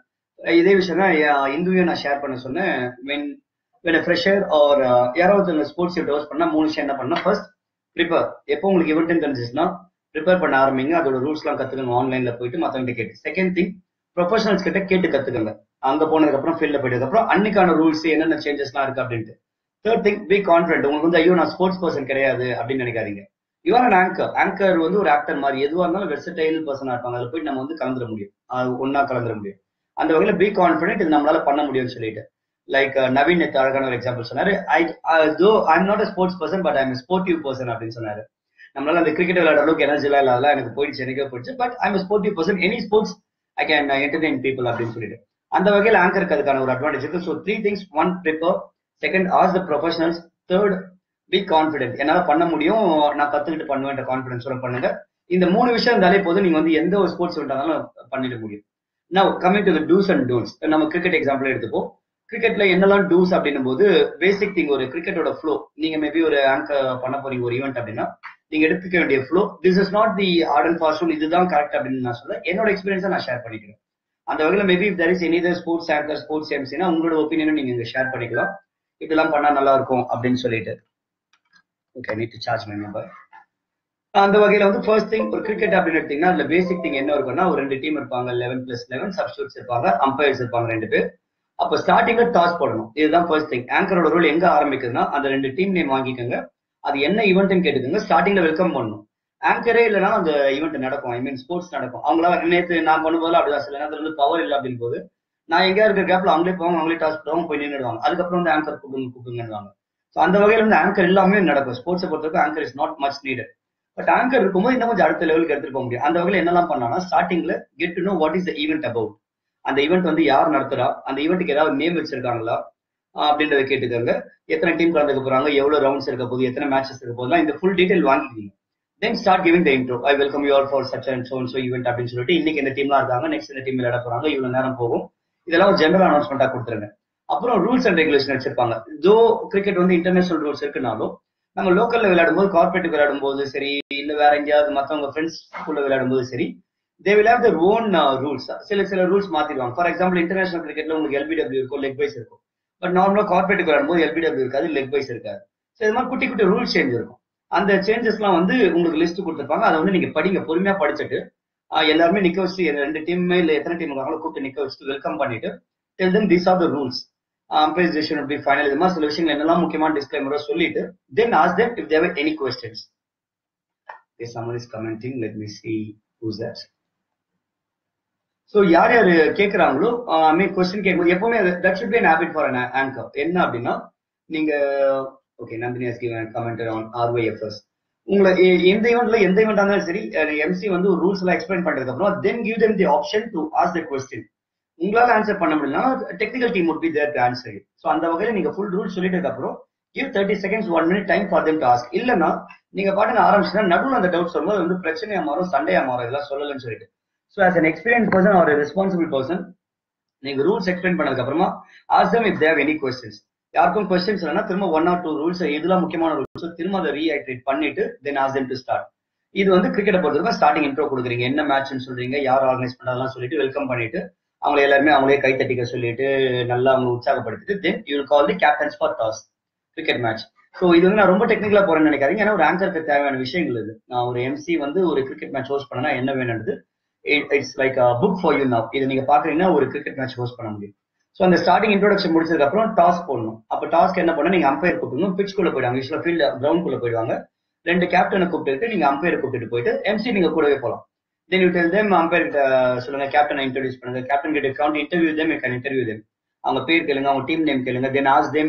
இதே விஷயம் தான் இந்துவையும் நான் ஷேர் பண்ண சொன்னேன் வென் வென் ஃப்ரெஷர் ஆர் யாராவது ஸ்போர்ட்ஸ் டோஸ் பண்ணா மூணு விஷயம் என்ன பண்ணா ஃபர்ஸ்ட் ப்ரிப்பேர் எப்போ உங்களுக்கு இவெண்ட் தெரிஞ்சிச்சுன்னா ப்ரிப்பேர் பண்ண ஆரம்பிங்க அதோட ரூல்ஸ்லாம் கத்துக்கங்க ஆன்லைன்ல போயிட்டு மற்றவங்க கேட்டு செகண்ட் திங் ப்ரொஃபஷனல்ஸ் கிட்ட கேட்டு கத்துக்கங்க அங்க போனதுக்கு அப்புறம் ஃபீல்ட்ல போயிட்டதுக்கு அப்புறம் அன்னைக்கான ரூல்ஸ் என்னென்ன சேஞ்சஸ்லாம் இருக்கு அப்படின்ட்டு தேர்ட் திங் பி கான்ஃபிடென்ட் உங்களுக்கு வந்து ஐயோ நான் ஸ்போர்ட்ஸ் பர்சன் கிடையாது அப்படின்னு நினைக்காதீங்க யுவர் அன் ஆங்கர் ஆங்கர் வந்து ஒரு ஆக்டர் மாதிரி எதுவாக இருந்தாலும் வெர்சடைல் பர்சனா இருப்பாங்க அதில் போய் நம்ம வந்து கலந்துட முடியும் ஒன்னா கலந்துட முடியும் அந்த வகையில பி கான்ஃபிடென்ட் இது நம்மளால பண்ண முடியும்னு சொல்லிட்டு லைக் நவீன் நேத்து அழகான ஒரு எக்ஸாம்பிள் சொன்னாரு I though I'm not a sports person but I'm sportive person அப்படின்னு சொன்னாரு நம்மளால அந்த கிரிக்கெட் விளையாட அளவுக்கு எனர்ஜி எல்லாம் இல்லாத எனக்கு போயிடுச்சு எனக்கே போயிடுச்சு but I'm sportive person any sports I can entertain people அப்படின்னு சொல்லிட்டு அந்த வகையில் ஆங்கருக்கு அதுக்கான ஒரு அட்வான்டேஜ் இருக்கு so three things one prepare second ask the professionals third be confident என்னால பண்ண முடியும் நான் கத்துக்கிட்டு பண்ணுவேன் கான்பிடன்ஸோட பண்ணுங்க இந்த மூணு விஷயம் இருந்தாலே போதும் நீங்க வந்து எந்த ஒரு ஸ்போர்ட்ஸ் இருந்தாலும் பண்ணிட முடியும் நான் coming to dos and don'ts நம்ம கிரிக்கெட் எக்ஸாம்பிள் எடுத்துப்போம் கிரிக்கெட்ல என்னெல்லாம் டூஸ் அப்படின்னும் போது பேசிக் திங் ஒரு கிரிக்கெட்டோட ஃப்ளோ நீங்க மேபி ஒரு ஆங்கர் பண்ண போறீங்க ஒரு ஈவெண்ட் அப்படின்னா நீங்க எடுத்துக்க வேண்டிய flow this is not the hard and fast இதுதான் கரெக்ட் அப்படின்னு நான் சொல்ல என்னோட எக்ஸ்பீரியன்ஸை நான் ஷேர் பண்ணிக்கிறேன் அந்த வகையில் maybe there is any sports anchor sports எம்சினா உங்களோட ஒப்பீனியனும் நீங்க இங்க ஷேர் பண்ணிக்கலாம் இதெல்லாம் பண்ணா நல்லா இருக்கும் அப்படின்னு சொல்லிட்டு okay need to charge my number அந்த வகையில வந்து ஃபர்ஸ்ட் திங் ஒரு கிரிக்கெட் அப்படின்னு எடுத்தீங்கன்னா அதுல பேசிக் திங் என்ன இருக்கும்னா ஒரு ரெண்டு டீம் இருப்பாங்க லெவன் பிளஸ் லெவன் சப்ஸ்டியூட்ஸ் இருப்பாங்க அம்பையர்ஸ் இருப்பாங்க ரெண்டு பேர் அப்போ ஸ்டார்டிங்ல டாஸ் போடணும் இதுதான் ஃபர்ஸ்ட் திங் ஆங்கரோட ரோல் எங்க ஆரம்பிக்குதுன்னா அந்த ரெண்டு டீம் நேம் வாங்கிக்கோங்க அது என்ன ஈவெண்ட்னு கேட்டுக்கோங்க ஸ்டார்டிங்ல வெல்கம் பண்ணணும் ஆங்கரே இல்லைனா அந்த ஈவெண்ட் நடக்கும் ஐ மீன் ஸ்போர்ட்ஸ் நடக்கும் அவங்களால நேற்று நான் பண்ணும்போது அப்படிதான் சில நேரத்துல வந்து பவர் இல்லை அப்படின்னு போது நான் எங்கேயா இருக்கிற கேப்ல அவங்களே போவாங்க அவங்களே டாஸ் போடுவாங்க போய் நின்றுடுவாங்க அதுக்கப்புறம் வந்து ஆங்கர் கூப்பிடுங்க கூப்பிடுங்கன்னு ஸோ அந்த வகையில வந்து ஆங்கர் எல்லாமே நடக்கும் ஸ்போர்ட்ஸை பொறுத்தவரைக்கும் anchor is not much needed but anchor இருக்கும்போது இன்னும் கொஞ்சம் அடுத்த லெவலுக்கு எடுத்துட்டு போக முடியும் அந்த வகையில் என்னெல்லாம் பண்ணலாம்னா ஸ்டார்டிங்ல get to know what is the event about அந்த ஈவெண்ட் வந்து யார் நடத்துறா அந்த ஈவெண்ட்டுக்கு ஏதாவது நேம் வச்சிருக்காங்களா அப்படின்றத கேட்டுக்கோங்க எத்தனை டீம் கலந்துக்க போறாங்க எவ்வளவு ரவுண்ட்ஸ் இருக்க போகுது எத்தனை மேட்சஸ் இருக்க போகுது இந்த ஃபுல் டீடைல் வாங்கிக்கிங்க then start giving the intro I welcome you all for such and so and so event அப்படின்னு சொல்லிட்டு இன்னைக்கு இந்த டீம்லாம் இருக்காங்க நெக்ஸ்ட் இந்த டீம் விளையாட போறாங்க இவ்வளவு நேரம் போகும் இதெல்லாம் ஒரு ஜெனரல் அனௌன்ஸ்மெண்டா கொடுத்துருங்க அப்புறம் ரூல்ஸ் அண்ட் ரெகுலேஷன் வச்சிருப்பாங்க ஜோ கிரிக்கெட் வந்து இன்டர்நேஷனல் ரூல்ஸ் இருக்குனாலும் நம்ம லோக்கல்ல விளையாடும் போது கார்பரேட் விளையாடும் போது சரி இல்ல வேற எங்கேயாவது மத்தவங்க ஃப்ரெண்ட்ஸ் ஸ்கூல்ல விளையாடும் போது சரி they will have their own rules சில சில ரூல்ஸ் மாத்திடுவாங்க ஃபார் எக்ஸாம்பிள் இன்டர்நேஷனல் கிரிக்கெட்ல உங்களுக்கு எல்பிடபிள்யூ இருக்கும் லெக் வைஸ் இருக்கும் பட் நார்மலா கார்பரேட் விளையாடும் போது எல்பிடபிள்யூ இருக்காது லெக் வைஸ் இருக்காது ஸோ இது மாதிரி குட்டி குட்டி ரூல்ஸ் சேஞ்ச் இருக்கும் அந்த சேஞ்சஸ்லாம் வந்து உங்களுக்கு லிஸ்ட் கொடுத்துருப்பாங்க அதை வந்து நீங்க படிங்க பொறுமையா படிச்சுட்டு ஆஹ் எல்லாருமே நிக்க வச்சு ரெண்டு டீம்மே இல்ல எத்தனை டீம் இருக்காங்களோ கூப்பிட்டு நிக்க வச்சுட்டு வெல்கம் பண்ணிட்டு tell then these are the rules umpire's decision be final இது மாதிரி சில விஷயங்கள் என்னெல்லாம் முக்கியமான டிஸ்கிளைமரோ சொல்லிட்டு then ask them if they have any questions Okay, someone is commenting. Let me see who's that. So யார் யார் கேட்குறாங்களோ ஐ மீன் கொஸ்டின் கேட்கும்போது எப்பவுமே that should be an habit for an anchor என்ன அப்படின்னா நீங்க okay Nandhini has given comment on RYFS உங்களை எ- எந்த ஈவெண்ட்ல எந்த ஈவெண்ட் இருந்தாலும் சரி எம்சி வந்து ஒரு ரூல்ஸ் எல்லாம் எக்ஸ்பிளைன் பண்றதுக்கு அப்புறம் then give them the option to ask the question உங்களால ஆன்சர் பண்ண முடியலனா technical team would be there to answer it so அந்த வகையில நீங்க ஃபுல் ரூல் சொல்லிட்டதுக்கு அப்புறம் give thirty seconds one minute time for them to ask இல்லைன்னா நீங்க பாட்டுன்னு ஆரம்பிச்சுன்னா நடுவில் அந்த டவுட்ஸ் வரும்போது அது வந்து பிரச்சனையா மாறும் சண்டையா மாறும் இதெல்லாம் சொல்லலன்னு சொல்லிட்டு so ask an experience person ஒரு ரெஸ்பான்சிபிள் பர்சன் நீங்க ரூல்ஸ் எக்ஸ்பிளைன் பண்ணதுக்கு அப்புறமா ask them if they have any questions யாருக்கும் கொஸ்டின்ஸ் இல்லைன்னா திரும்ப ஒன் ஆர் டூ ரூல்ஸ் இதெல்லாம் முக்கியமான ரூல்ஸ் திரும்ப அதை ரீஆக்டிவேட் பண்ணிட்டு then ask them to start இது வந்து கிரிக்கெட்டை பொறுத்தவரைக்கும் ஸ்டார்டிங் இன்ட்ரோ கொடுக்குறீங்க என்ன மேட்ச்னு சொல்றீங்க யார் ஆர்கனைஸ் பண்ணதெல்லாம் சொல்லிட்டு வெல்கம் பண்ணிட்டு அவங்க எல்லாருமே அவங்களே கை தட்டிக்க சொல்லிட்டு நல்லா அவங்க உற்சாகப்படுத்திட்டு then you call the captains for toss cricket match so இது வந்து நான் ரொம்ப டெக்னிக்கலா போறேன்னு நினைக்காதீங்க ஏன்னா ஒரு ஆங்கருக்கு தேவையான விஷயங்கள் இது நான் ஒரு எம்சி வந்து ஒரு கிரிக்கெட் மேட்ச் ஹோஸ்ட் பண்ணனா என்ன வேணுன்றது it's like book for you now இது நீங்க பாக்குறீங்கன்னா ஒரு கிரிக்கெட் மேட்ச் ஹோஸ்ட் பண்ண முடியும் ஸோ அந்த ஸ்டார்டிங் இன்ட்ரோடக்ஷன் முடிச்சதுக்கு அப்புறம் டாஸ் போடணும் அப்போ டாஸ்க்கு என்ன பண்ண நீங்க அம்பையர் கூப்பிடணும் பிட்ச் குள்ள போயிடுவாங்க யூஸ்வலா ஃபீல்டு கிரவுண்ட் குள்ள போயிடுவாங்க ரெண்டு கேப்டனை கூப்பிட்டு நீங்க அம்பையர் கூப்பிட்டு போயிட்டு எம்சி நீங்க கூடவே போகலாம் then you tell them umpire கிட்ட சொல்லுங்க கேப்டனை இன்ட்ரோடியூஸ் பண்ணுங்க கேப்டன் கிட்ட count interview them you can interview them அவங்க பேர் கேளுங்க அவங்க டீம் நேம் கேளுங்க தென் ஆஸ் தேம்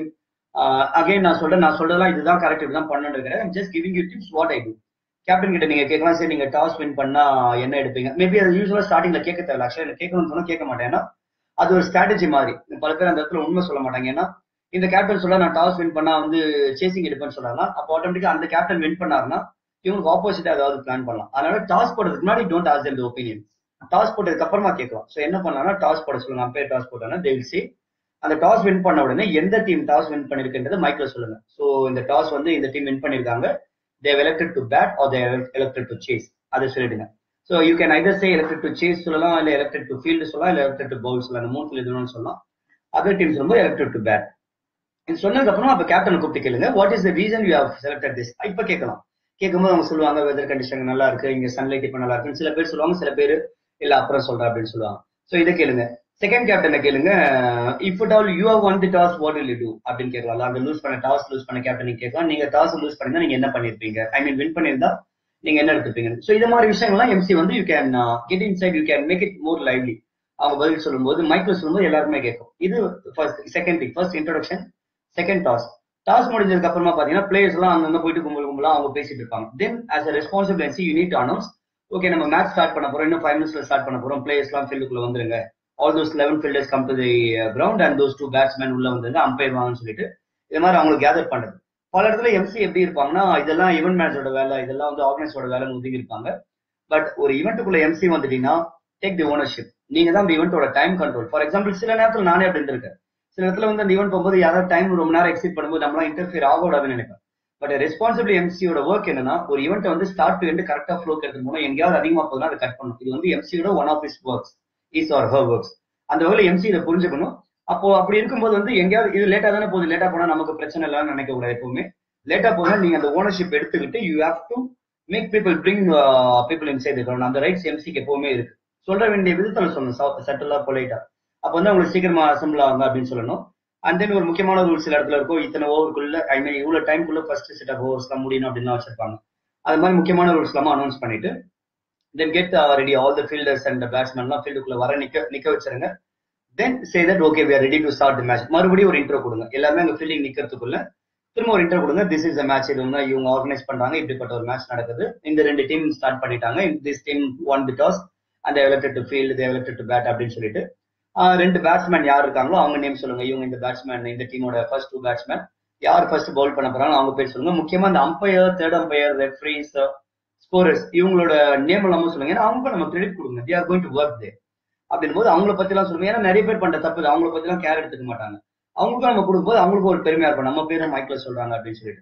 அகைன் நான் சொல்றேன் நான் சொல்றதெல்லாம் இதுதான் கரெக்ட் இதுதான் பண்ணணும் இருக்கிறேன் just giving you tips what I do captain கிட்ட நீங்க கேட்கலாம் சரி நீங்க டாஸ் வின் பண்ணா என்ன எடுப்பீங்க மேபி அது யூஸ்வலா ஸ்டார்டிங்ல கேட்க தேவையில்ல ஆக்சுவலா எனக்கு கேட்கணும்னு சொன்னா கேட்க மாட்டேன் ஏன்னா அது ஒரு ஸ்ட்ராட்டஜி மாதிரி பல பேர் அந்த இடத்துல உண்மை சொல்ல மாட்டாங்க ஏன்னா இந்த கேப்டன் சொல்ல நான் டாஸ் வின் பண்ணா வந்து சேசிங் எடுப்பேன்னு சொல்றாங்க அப்போ ஆட்டோமேட்டிக்கா அந்த கேப்டன் வின் பண்ணாருன்னா இவங்களுக்கு ஆப்போசிட்டா ஏதாவது பிளான் பண்ணலாம் அதனால டாஸ் போடுறதுக்கு முன்னாடி don't ask them the opinion toss போட்டதுக்கு அப்புறமா கேட்கலாம் ஸோ என்ன பண்ணலாம்னா டாஸ் போட சொல்லுங்க அம்பையர் டாஸ் போட்டாங்கன்னா they will say அந்த டாஸ் வின் பண்ண உடனே எந்த டீம் டாஸ் வின் பண்ணிருக்குன்றது மைக்ல சொல்லுங்க ஸோ இந்த டாஸ் வந்து இந்த டீம் வின் பண்ணிருக்காங்க they've elected to bat or they've elected to chase அதை சொல்லிடுங்க so you can either say elected to chase சொல்லலாம் இல்லை elected டு ஃபீல்டு சொல்லலாம் இல்லை elected டு பவுல் சொல்லலாம் அந்த மூணு எதுவும் சொல்லலாம் அதர் டீம் சொல்லும்போது elected டு பேட் இது சொன்னதுக்கு அப்புறம் அப்ப கேப்டன் கூப்பிட்டு கேளுங்க what is the reason you have selected this இப்ப கேட்கலாம் கேட்கும்போது அவங்க சொல்லுவாங்க வெதர் கண்டிஷன் நல்லா இருக்கு இங்க சன்லைட் இப்ப நல்லா இருக்குன்னு சில பேர் சொல்லுவாங்க சில பேர் இல்ல அப்புறம் சொல்றேன் அப்படின்னு சொல்லுவாங்க சோ இதை கேளுங்க செகண்ட் கேப்டனை கேளுங்க if it all you have won the toss what will you do அப்படின்னு கேட்கலாம் அந்த லூஸ் பண்ண டாஸ் லூஸ் பண்ண கேப்டன் கேட்கலாம் நீங்க டாஸ் லூஸ் பண்ணிருந்தா நீங்க என்ன பண்ணிருப்பீங்க ஐ மீன் வின் பண்ணிருந்தா நீங்க என்ன எடுத்துப்பீங்க சோ இது மாதிரி விஷயங்கள்லாம் எம்சி வந்து you can get inside you can make it more lively அவங்க பதில் சொல்லும்போது மைக்ல சொல்லும்போது எல்லாருமே கேட்கும் இது first second thing first introduction second toss toss முடிஞ்சதுக்கு அப்புறமா பாத்தீங்கன்னா பிளேயர்ஸ் எல்லாம் அங்கங்க போயிட்டு கும்பல் கும்பலா அவங்க பேசிட்டு இருப்பாங்க then as a responsibility you need announce okay நம்ம மேட்ச் ஸ்டார்ட் பண்ண போறோம் இன்னும் ஃபைவ் மினிட்ஸ்ல ஸ்டார்ட் பண்ண போறோம் பிளேயர்ஸ் எல்லாம் ஃபீல்டுக்குள்ள வந்துருங்க all those eleven fielders come to the ground and those two batsman உள்ள வந்துருங்க அம்பையர் வாங்கன்னு சொல்லிட்டு இது மாதிரி அவங்களுக்கு கேதர் பண்றது பல இடத்துல எம்சி எப்படி இருப்பாங்கன்னா இதெல்லாம் ஈவென்ட் மேனேஜரோட வேலை இதெல்லாம் வந்து ஆர்கனைஸோட வேலைன்னு ஒதுங்கி இருப்பாங்க பட் ஒரு ஈவெண்ட்டுக்குள்ள எம்சி வந்துட்டீங்கன்னா டேக் தி ஓனர்ஷிப் நீங்க தான் அந்த ஈவெண்ட்டோட டைம் கண்ட்ரோல் ஃபார் எக்ஸாம்பிள் சில நேரத்தில் நானே அப்படி இருந்திருக்கேன் சில இடத்துல வந்து அந்த ஈவெண்ட் போகும்போது யாராவது டைம் ரொம்ப நேரம் எக்ஸிட் பண்ணும்போது நம்மளாம் இன்டர்ஃபியர் ஆகக்கூடாதுன்னு நினைப்பேன் பட் ரெஸ்பான்சிபிள் எம்சியோட ஒர்க் என்னன்னா ஒரு ஈவெண்ட் வந்து ஸ்டார்ட் டு எண்ட் கரெக்டா ஃப்ளோ எடுத்து போனோம் எங்கேயாவது அதிகமா போதுனா அதை கட் பண்ணணும் இது வந்து எம்சியோட one of his works his or her works அந்த வகையில் எம்சி இதை புரிஞ்சுக்கணும் அப்போ அப்படி இருக்கும்போது வந்து எங்கேயாவது இது லேட்டா தானே போகுது லேட்டா போனா நமக்கு பிரச்சனை இல்லைன்னு நினைக்க கூடாது எப்பவுமே லேட்டா போனா நீங்க அந்த ஓனர்ஷிப் எடுத்துக்கிட்டு you have to make people bring people inside ground அந்த ரைட்ஸ் எம்சிக்கு எப்பவுமே இருக்கு சொல்ற வேண்டிய விதத்துல சொல்லணும் சட்டலா பொலைட்டா அப்ப வந்து அவங்களுக்கு சீக்கிரமா அசம்பிள் ஆகுங்க அப்படின்னு சொல்லணும் அண்ட் தென் ஒரு முக்கியமான ரூல் சில இடத்துல இருக்கும் இத்தனை ஓவருக்குள்ள ஐ மீன் இவ்வளவு டைம்குள்ள ஃபர்ஸ்ட் செட் ஆஃப் ஓவர்ஸ் தான் முடியணும் அப்படின்னு வச்சிருப்பாங்க அது மாதிரி முக்கியமான ரூல்ஸ் எல்லாம் அனௌன்ஸ் பண்ணிட்டு then get ready all the fielders and பேட்ஸ்மேன்லாம் ஃபீல்டுக்குள்ள வர நிக்க நிக்க வச்சிருங்க then say that okay we are ready to start the match மறுபடியும் ஒரு இன்ட்ரோ கொடுங்க எல்லாமே அங்க ஃபீல்டிங் நிக்கிறதுக்குள்ள திரும்ப ஒரு இன்டர் கொடுங்க திஸ் இஸ் மேட்ச் இது வந்து இவங்க ஆர்கனைஸ் பண்றாங்க இப்படிப்பட்ட ஒரு மேட்ச் நடக்குது இந்த ரெண்டு டீம் ஸ்டார்ட் பண்ணிட்டாங்க this team won the toss அந்த elected to field elected to bat அப்படின்னு சொல்லிட்டு ரெண்டு பேட்ஸ்மேன் யார் இருக்காங்களோ அவங்க நேம் சொல்லுங்க இவங்க இந்த பேட்ஸ்மேன் இந்த டீமோட ஃபர்ஸ்ட் டூ பேட்ஸ்மேன் யார் ஃபர்ஸ்ட் பவுல் பண்ண போறாங்க அவங்க பேர் சொல்லுங்க முக்கியமா இந்த umpire third umpire referees scorers இவங்களோட நேம் எல்லாமே சொல்லுங்க ஏன்னா அவங்க நம்ம கிரெடிட் கொடுங்க they are going to work they அப்படின் போது அவங்கள பத்தி எல்லாம் சொல்லுங்க ஏன்னா நிறைய பேர் பண்ற தப்பு அவங்கள பத்தி எல்லாம் கேர் எடுத்துக்க மாட்டாங்க அவங்களுக்கும் நம்ம கொடுக்கும்போது அவங்களுக்கும் ஒரு பெருமையா இருக்கும் நம்ம பேரும் மைக்ல சொல்றாங்க அப்படின்னு சொல்லிட்டு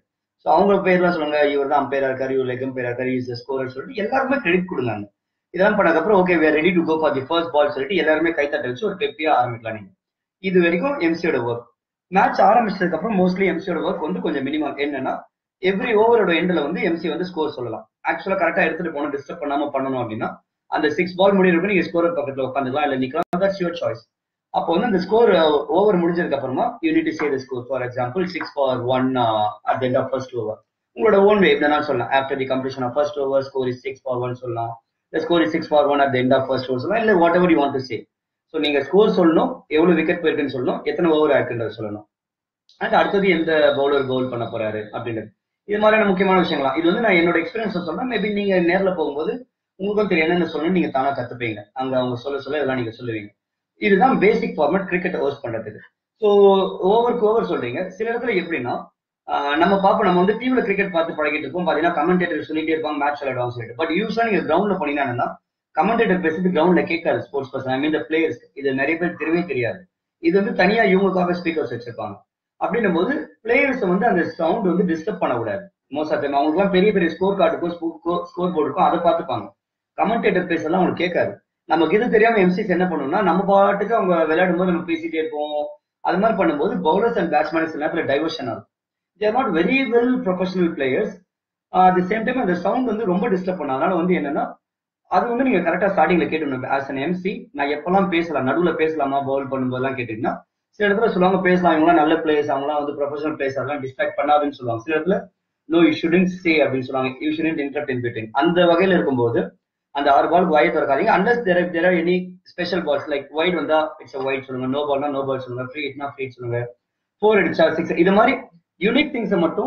ஸோ அவங்க பேர்லாம் சொல்லுங்க இவர் தான் அம்பையரா இருக்காரு இவர் லெக் அம்பையரா இருக்காரு இஸ் ஸ்கோர் சொல்லிட்டு எல்லாருமே கிரெடிட் கொடுங்க இதெல்லாம் பண்ணதுக்கப்புறம் okay we're ready to go for the first ball சொல்லிட்டு எல்லாருமே கைத்தட்ட வச்சு ஒரு பெப்பியா ஆரம்பிக்கலாம் நீங்க இது வரைக்கும் எம்சியோட ஒர்க் மேட்ச் ஆரம்பிச்சதுக்கு அப்புறம் மோஸ்ட்லி எம்சியோட ஒர்க் வந்து கொஞ்சம் மினிமம் என்னன்னா எவ்ரி ஓவரோட எண்ட்ல வந்து எம்சி வந்து ஸ்கோர் சொல்லலாம் ஆக்சுவலா கரெக்டா எடுத்துட்டு போகணும் டிஸ்டர்ப் பண்ணாம பண்ணணும் அப்படின்னா அந்த சிக்ஸ் பால் முடியிருக்கு நீங்க ஸ்கோர் பக்கத்துல உட்காந்துக்கலாம் இல்ல நிக்கலாம் தட்ஸ் யுவர் சாய்ஸ் அப்போ வந்து அந்த ஸ்கோர் ஓவர் முடிஞ்சதுக்கு அப்புறமா you need say the score for example six for one at end of first over உங்களோட ஓன் வே எதுனா சொல்லலாம் after the completion of first over score is six for one சொல்லலாம் இல்ல score is six for one at end of first over சொல்லலாம் இல்ல whatever you want to say so நீங்க score சொல்லணும் எவ்வளவு wicket போயிருக்குன்னு சொல்லணும் எத்தனை ஓவர் ஆயிருக்குன்றது சொல்லணும் அண்ட் அடுத்தது எந்த பவுலர் கோல் பண்ண போறாரு அப்படின்றது இது மாதிரியான முக்கியமான விஷயங்களா இது வந்து நான் என்னோட எக்ஸ்பீரியன்ஸ் சொல்றேன் மேபி நீங்க நேர்ல போகும்போது உங்களுக்கும் தெரியும் என்னென்ன சொல்லணும் நீங்க தானா கத்துப்பீங்க அங்க அவங்க சொல்ல சொல்ல இதெல்லாம் நீங்க சொல்லுவீங்க இதுதான் பேசிக் ஃபார்மேட் கிரிக்கெட் ஹோஸ்ட் பண்றதுக்கு ஸோ ஓவருக்கு ஓவர் சொல்றீங்க சில இடத்துல எப்படின்னா நம்ம பார்ப்போம் நம்ம வந்து டிவில கிரிக்கெட் பார்த்து பழகிட்டு இருப்போம் பாத்தீங்கன்னா கமெண்டேட்டர் சொல்லிட்டே இருப்பாங்க மேட்ச் விளையாடுவாங்க சொல்லிட்டு பட் யூஸ்வலா நீங்க கிரவுண்ட்ல போனீங்கன்னா கமெண்டேட்டர் பேசுறது கிரவுண்ட்ல கேட்காது sports person I mean players இது நிறைய பேர் தெரியவே தெரியாது இது வந்து தனியா இவங்களுக்காக ஸ்பீக்கர்ஸ் வச்சிருப்பாங்க அப்படின்னும் போது பிளேயர்ஸ் வந்து அந்த சவுண்ட் வந்து டிஸ்டர்ப் பண்ணக்கூடாது மோஸ்ட் ஆஃப் டைம் அவங்களுக்கு பெரிய பெரிய ஸ்கோர் கார்டுக்கோ ஸ்கோர் போர்டு இருக்கும் அதை பார்த்துப்பாங்க கமெண்டேட்டர் பேசலாம் அவங்களுக்கு கேட்காது நமக்கு இது தெரியாம எம்சிஸ் என்ன பண்ணும்னா நம்ம பாட்டுக்கு அவங்க விளையாடும் போது நம்ம பேசிட்டே இருப்போம் அது மாதிரி பண்ணும்போது பவுலர்ஸ் அண்ட் பேட்ஸ்மேன்ஸ் நேரத்தில் டைவர்ஷன் ஆகும் there not very well professional players at the same time அந்த சவுண்ட் வந்து ரொம்ப டிஸ்டர்ப் பண்ணும் அதனால வந்து என்னன்னா அது வந்து நீங்க கரெக்டா ஸ்டார்டிங்ல கேட்டுக்கணும் ஆஸ் அன் எம்சி நான் எப்பெல்லாம் பேசலாம் நடுவில் பேசலாமா பவுல் பண்ணும்போதெல்லாம் கேட்டீங்கன்னா சில இடத்துல சொல்லுவாங்க பேசலாம் இவங்களாம் நல்ல பிளேயர்ஸ் அவங்களாம் வந்து ப்ரொஃபஷனல் பிளேயர்ஸ் அதெல்லாம் டிஸ்ட்ராக்ட் பண்ணாதுன்னு சொல்லுவாங்க சில இடத்துல நோ யூ ஷுடன்ட் சே அப்படின்னு சொல்லுவாங்க you shouldn't interrupt in between அந்த வகையில இருக்கும்போது அந்த ஆறு பாலுக்கு வாயை திறக்காதீங்க unless there there are any special balls like wide வந்தா இட்ஸ் ஒயிட் சொல்லுங்க நோ பால்னா நோ பால் சொல்லுங்க ஃப்ரீ இட்னா ஃப்ரீ சொல்லுங்க ஃபோர் அடிச்சா சிக்ஸ் இது மாதிரி யூனிக் திங்ஸை மட்டும்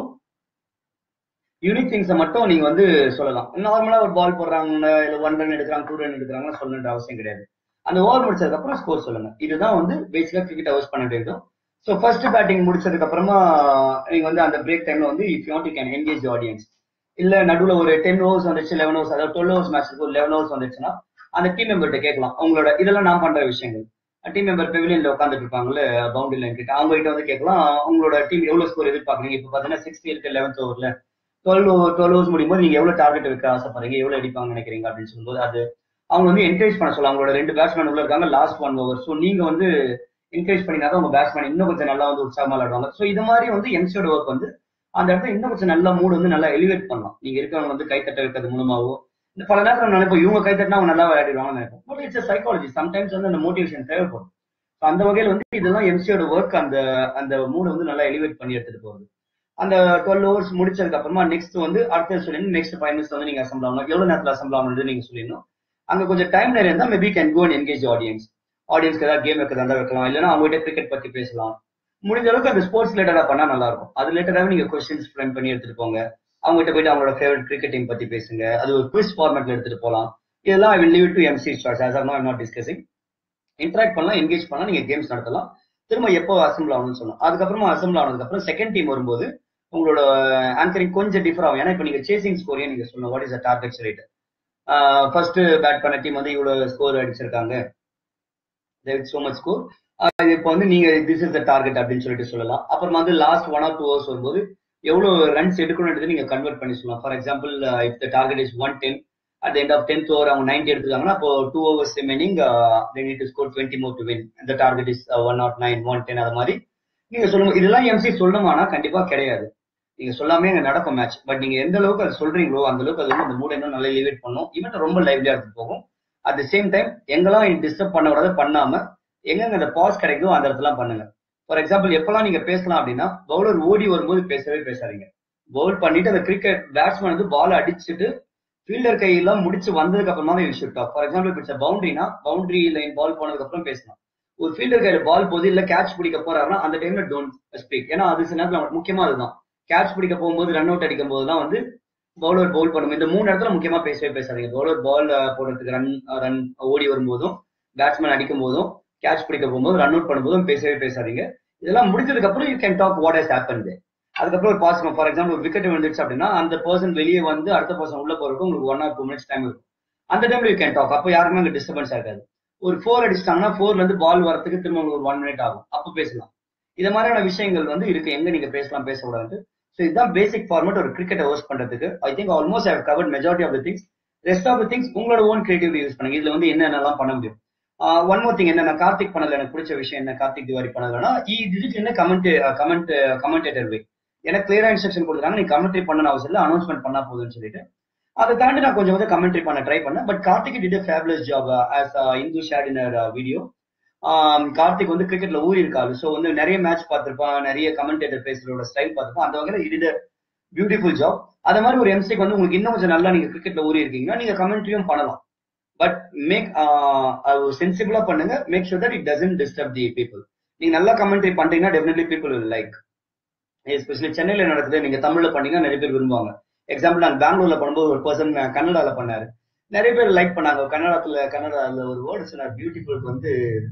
யூனிக் திங்ஸை மட்டும் நீங்க வந்து சொல்லலாம் நார்மலா ஒரு பால் போடுறாங்க இல்ல ஒன் ரன் எடுக்கிறாங்க டூ ரன் எடுக்கிறாங்கன்னா சொல்லணுன்ற அவசியம் கிடையாது அந்த ஓவர் முடிச்சதுக்கு அப்புறம் ஸ்கோர் சொல்லுங்க இதுதான் வந்து பேசிக்கா கிரிக்கெட் ஹவர்ஸ் பண்ண வேண்டியது ஸோ ஃபர்ஸ்ட் பேட்டிங் முடிச்சதுக்கு அப்புறமா நீங்க வந்து அந்த பிரேக் டைம்ல வந்து if you can engage audience இல்ல நடுவுல ஒரு டென் ஓவர்ஸ் வந்துச்சு லெவன் ஓவர்ஸ் அதாவது டுவெல் ஓவர்ஸ் மேட்ச் ஒரு லெவன் ஓவர்ஸ் வந்துச்சுன்னா அந்த டீம் மெம்பர்கிட்ட கேட்கலாம் அவங்களோட இதெல்லாம் நான் பண்ற விஷயங்கள் டீம் மெம்பர் பெவிலியன்ல உட்காந்துட்டு இருப்பாங்கல்ல பவுண்டரி லைன் கிட்ட அவங்க கிட்ட வந்து கேட்கலாம் அவங்களோட டீம் எவ்வளவு ஸ்கோர் எதிர்பார்க்குறீங்க இப்போ பாத்தீங்கன்னா சிக்ஸ்டி இருக்கு லெவன்த் ஓவர்ல டுவெல் ஓவர் டுவெல் ஓவர்ஸ் முடியும் போது நீங்க எவ்வளவு டார்கெட் வைக்க ஆசைப்படுறீங்க எவ்வளவு அடிப்பாங்க நினைக்கிறீங்க அப்படின்னு சொல்லும்போது அது அவங்க வந்து என்கரேஜ் பண்ண சொல்ல அவங்களோட ரெண்டு பேட்ஸ்மேன் உள்ள இருக்காங்க லாஸ்ட் ஒன் ஓவர் ஸோ நீங்க வந்து என்கரேஜ் பண்ணினா தான் உங்க பேட்ஸ்மேன் இன்னும் கொஞ்சம் நல்லா வந்து உற்சாகமா விளையாடுவாங்க ஸோ இது மாதிரி வந்து எம்சியோட ஒர்க் வந்து அந்த இடத்துல இன்னும் கொஞ்சம் நல்ல மூடு வந்து நல்லா எலிவேட் பண்ணலாம் நீங்க இருக்கவங்க வந்து கைத்தட்ட வைக்கிறது மூலமாவோ இந்த பல நேரத்தில் நினைப்போம் இவங்க கைத்தட்டினா அவங்க நல்லா விளையாடிடுவாங்கன்னு நினைப்போம் பட் இட்ஸ் சைக்காலஜி சம்டைம்ஸ் வந்து அந்த மோட்டிவேஷன் தேவைப்படும் அந்த வகையில் வந்து இதெல்லாம் எம்சியோட ஒர்க் அந்த அந்த மூடை வந்து நல்லா எலிவேட் பண்ணி எடுத்துட்டு போகுது அந்த டுவெல் ஓவர்ஸ் முடிச்சதுக்கு அப்புறமா நெக்ஸ்ட் வந்து அடுத்த சொல்லி நெக்ஸ்ட் ஃபைவ் மினிட்ஸ் வந்து நீங்க அசம்பிள் ஆகணும் எவ்வளவு நேரத்தில் அசம்பிள் ஆகணும்னு நீங்க சொல்லிடணும் அங்க கொஞ்சம் டைம் நிறைய இருந்தா maybe can go and engage audience ஆடியன்ஸ்க்கு ஏதாவது கேம் வைக்கிறதா வைக்கலாம் இல்லைன்னா அவங்ககிட்ட கிரிக்கெட் பத்தி பேசலாம் முடிஞ்ச அளவுக்கு அந்த ஸ்போர்ட்ஸ் ரிலேட்டடா பண்ணா நல்லா இருக்கும் அது ரிலேட்டடாவே நீங்க கொஸ்டின்ஸ் ஃப்ரெண்ட் பண்ணி எடுத்துட்டு போங்க அவங்ககிட்ட போயிட்டு அவங்களோட ஃபேவரட் கிரிக்கெட் டீம் பத்தி பேசுங்க அது ஒரு குவிஸ் ஃபார்மேட்ல எடுத்துட்டு போகலாம் இதெல்லாம் I will leave to MC stars as are not discussing interact பண்ணலாம் என்கேஜ் பண்ணலாம் நீங்க கேம்ஸ் நடத்தலாம் திரும்ப எப்போ அசம்பிள் ஆகணும்னு சொல்லலாம் அதுக்கப்புறமா அசம்பிள் ஆனதுக்கு அப்புறம் செகண்ட் டீம் வரும்போது உங்களோட ஆங்கரிங் கொஞ்சம் டிஃபர் ஆகும் ஏன்னா இப்போ நீங்க சேசிங் ஸ்கோரையும் நீங்க சொல்லணும் what is a target rate first bat பண்ண டீம் வந்து இவ்வளவு ஸ்கோர் அடிச்சிருக்காங்க சோ மச் ஸ்கோர் இப்போ வந்து நீங்க திஸ் இஸ் த டார்கெட் அப்படின்னு சொல்லிட்டு சொல்லலாம் அப்புறமா வந்து last one or two hours வரும்போது எவ்வளவு ரன்ஸ் எடுக்கணும்ன்றது நீங்க கன்வெர்ட் பண்ணி சொல்லலாம் for example if the target is one ten at end of tenth over அவங்க நைன்டி எடுத்துக்காங்கன்னா அப்போ two overs remaining they need to score twenty more to win இந்த target is one not nine one ten அது மாதிரி நீங்க சொல்லுங்க இதெல்லாம் MC சொல்லணுமானா கண்டிப்பா கிடையாது நீங்க சொல்லாமே அங்க நடக்கும் மேட்ச் பட் நீங்க எந்த அளவுக்கு அது சொல்றீங்களோ அந்த அளவுக்கு அது வந்து அந்த மூட் இன்னும் நல்லா எலிவேட் பண்ணும் இவன் ரொம்ப லைவ்லியா எடுத்து போகும் அட் த சேம் டைம் எங்கெல்லாம் டிஸ்டர்ப் பண்ண விடாத பண்ணாம எங்கெங்க அந்த பாஸ் கிடைக்கும் அந்த இடத்துல பண்ணுங்க ஃபார் எக்ஸாம்பிள் எப்பெல்லாம் நீங்க பேசலாம் அப்படின்னா பவுலர் ஓடி வரும்போது பேசவே பேசாதீங்க பவுல் பண்ணிட்டு அந்த கிரிக்கெட் பேட்ஸ்மேன் வந்து பால் அடிச்சுட்டு ஃபீல்டர் கையெல்லாம் முடிச்சு வந்ததுக்கு அப்புறமா தான் ஷூட் ஆஃப் ஃபார் எக்ஸாம்பிள் இப்போ பவுண்டரினா பவுண்டரி லைன் பால் போனதுக்கு அப்புறம் பேசலாம் ஒரு ஃபீல்டர் கையில பால் போது இல்ல கேட்ச் பிடிக்க போறாருன்னா அந்த டைம்ல டோன்ட் ஸ்பீக் ஏன்னா அது சில நேரத்தில் முக்கியமா அதுதான் கேட்ச் பிடிக்க போகும்போது ரன் அவுட் அடிக்கும் போது தான் வந்து பவுலர் பவுல் பண்ணும் இந்த மூணு இடத்துல முக்கியமா பேசவே பேசாதீங்க பவுலர் பால் போடுறதுக்கு ரன் ரன் ஓடி வரும்போதும் பேட்ஸ்மேன் அடிக்கும் போதும் கேட்ச் பிடிக்க போகும்போது ரன் அவுட் பண்ணும்போதும் பேசவே பேசாதீங்க இதெல்லாம் முடிஞ்சதுக்கு அப்புறம் you can talk what has happen அதுக்கப்புறம் ஒரு பாசிட்டிவ் ஃபார் எக்ஸாம்பிள் விக்கெட் விழுந்துச்சு அப்படின்னா அந்த பர்சன் வெளியே வந்து அடுத்த பர்சன் உள்ள போறதுக்கு உங்களுக்கு one or two minutes time இருக்கும் அந்த டைம்ல யூ கேன் டாக் அப்போ யாருமே அங்கே டிஸ்டர்பன்ஸ் ஆகாது ஒரு ஃபோர் அடிச்சிட்டாங்கன்னா ஃபோர்ல இருந்து பால் வரதுக்கு திரும்ப உங்களுக்கு ஒரு ஒன் மினிட் ஆகும் அப்போ பேசலாம் இது மாதிரியான விஷயங்கள் வந்து இருக்கு எங்க நீங்க பேசலாம் பேசக்கூடாது ஸோ இதுதான் பேசிக் ஃபார்மேட் ஒரு கிரிக்கெட் ஹோஸ்ட் பண்றதுக்கு I think almost I covered majority of the things rest of the things உங்களோட ஓன் கிரியேட்டிவிட்டி யூஸ் பண்ணுங்க இதுல வந்து என்னென்னலாம் பண்ண முடியும் ஒன் மோர் திங் என்ன நான் கார்த்திக் பண்ணல எனக்கு பிடிச்ச விஷயம் என்ன கார்த்திக் திவாரி பண்ணலன்னா இதுக்கு என்ன கமெண்ட் கமெண்ட் கமெண்டேட்டர் வே எனக்கு கிளியரா இன்ஸ்ட்ரக்ஷன் கொடுக்குறாங்க நீ கமெண்ட்ரி பண்ணணும் அவசியம் இல்லை அனௌன்ஸ்மெண்ட் பண்ணா போதும்னு சொல்லிட்டு அதை தாண்டி நான் கொஞ்சம் வந்து கமெண்ட்ரி பண்ண ட்ரை பண்ணேன் but Karthik did fabulous job as in the shared in video Karthik வந்து கிரிக்கெட்ல ஊறி இருக்காரு ஸோ வந்து நிறைய மேட்ச் பார்த்திருப்பான் நிறைய கமெண்டேட்டர் பேசுறதோட ஸ்டைல் பார்த்திருப்பான் அந்த வகையில் இது பியூட்டிஃபுல் ஜாப் அதே மாதிரி ஒரு எம்சிக்கு வந்து உங்களுக்கு இன்னும் கொஞ்சம் நல்லா நீங்க கிரிக்கெட்ல ஊறி இருக்கீங்கன்னா நீங்க கமெண்ட்ரியும் பண்ணலாம் பட் மேக் சென்சிபிளா பண்ணுங்க make sure that it doesn't disturb the people நீங்க நல்லா கமெண்ட்ரி பண்றீங்கன்னா டெஃபினெட்லி பீப்புள் லைக் எஸ்பெஷலி சென்னையில நடக்குது நீங்க தமிழ்ல பண்ணீங்கன்னா நிறைய பேர் விரும்புவாங்க எக்ஸாம்பிள் நான் பெங்களூர்ல பண்ணும்போது ஒரு பர்சன் கன்னடால பண்ணாரு நிறைய பேர் லைக் பண்ணாங்க கன்னடத்துல கன்னடால ஒரு வேர்டு சொன்னார் பியூட்டிஃபுல் வந்து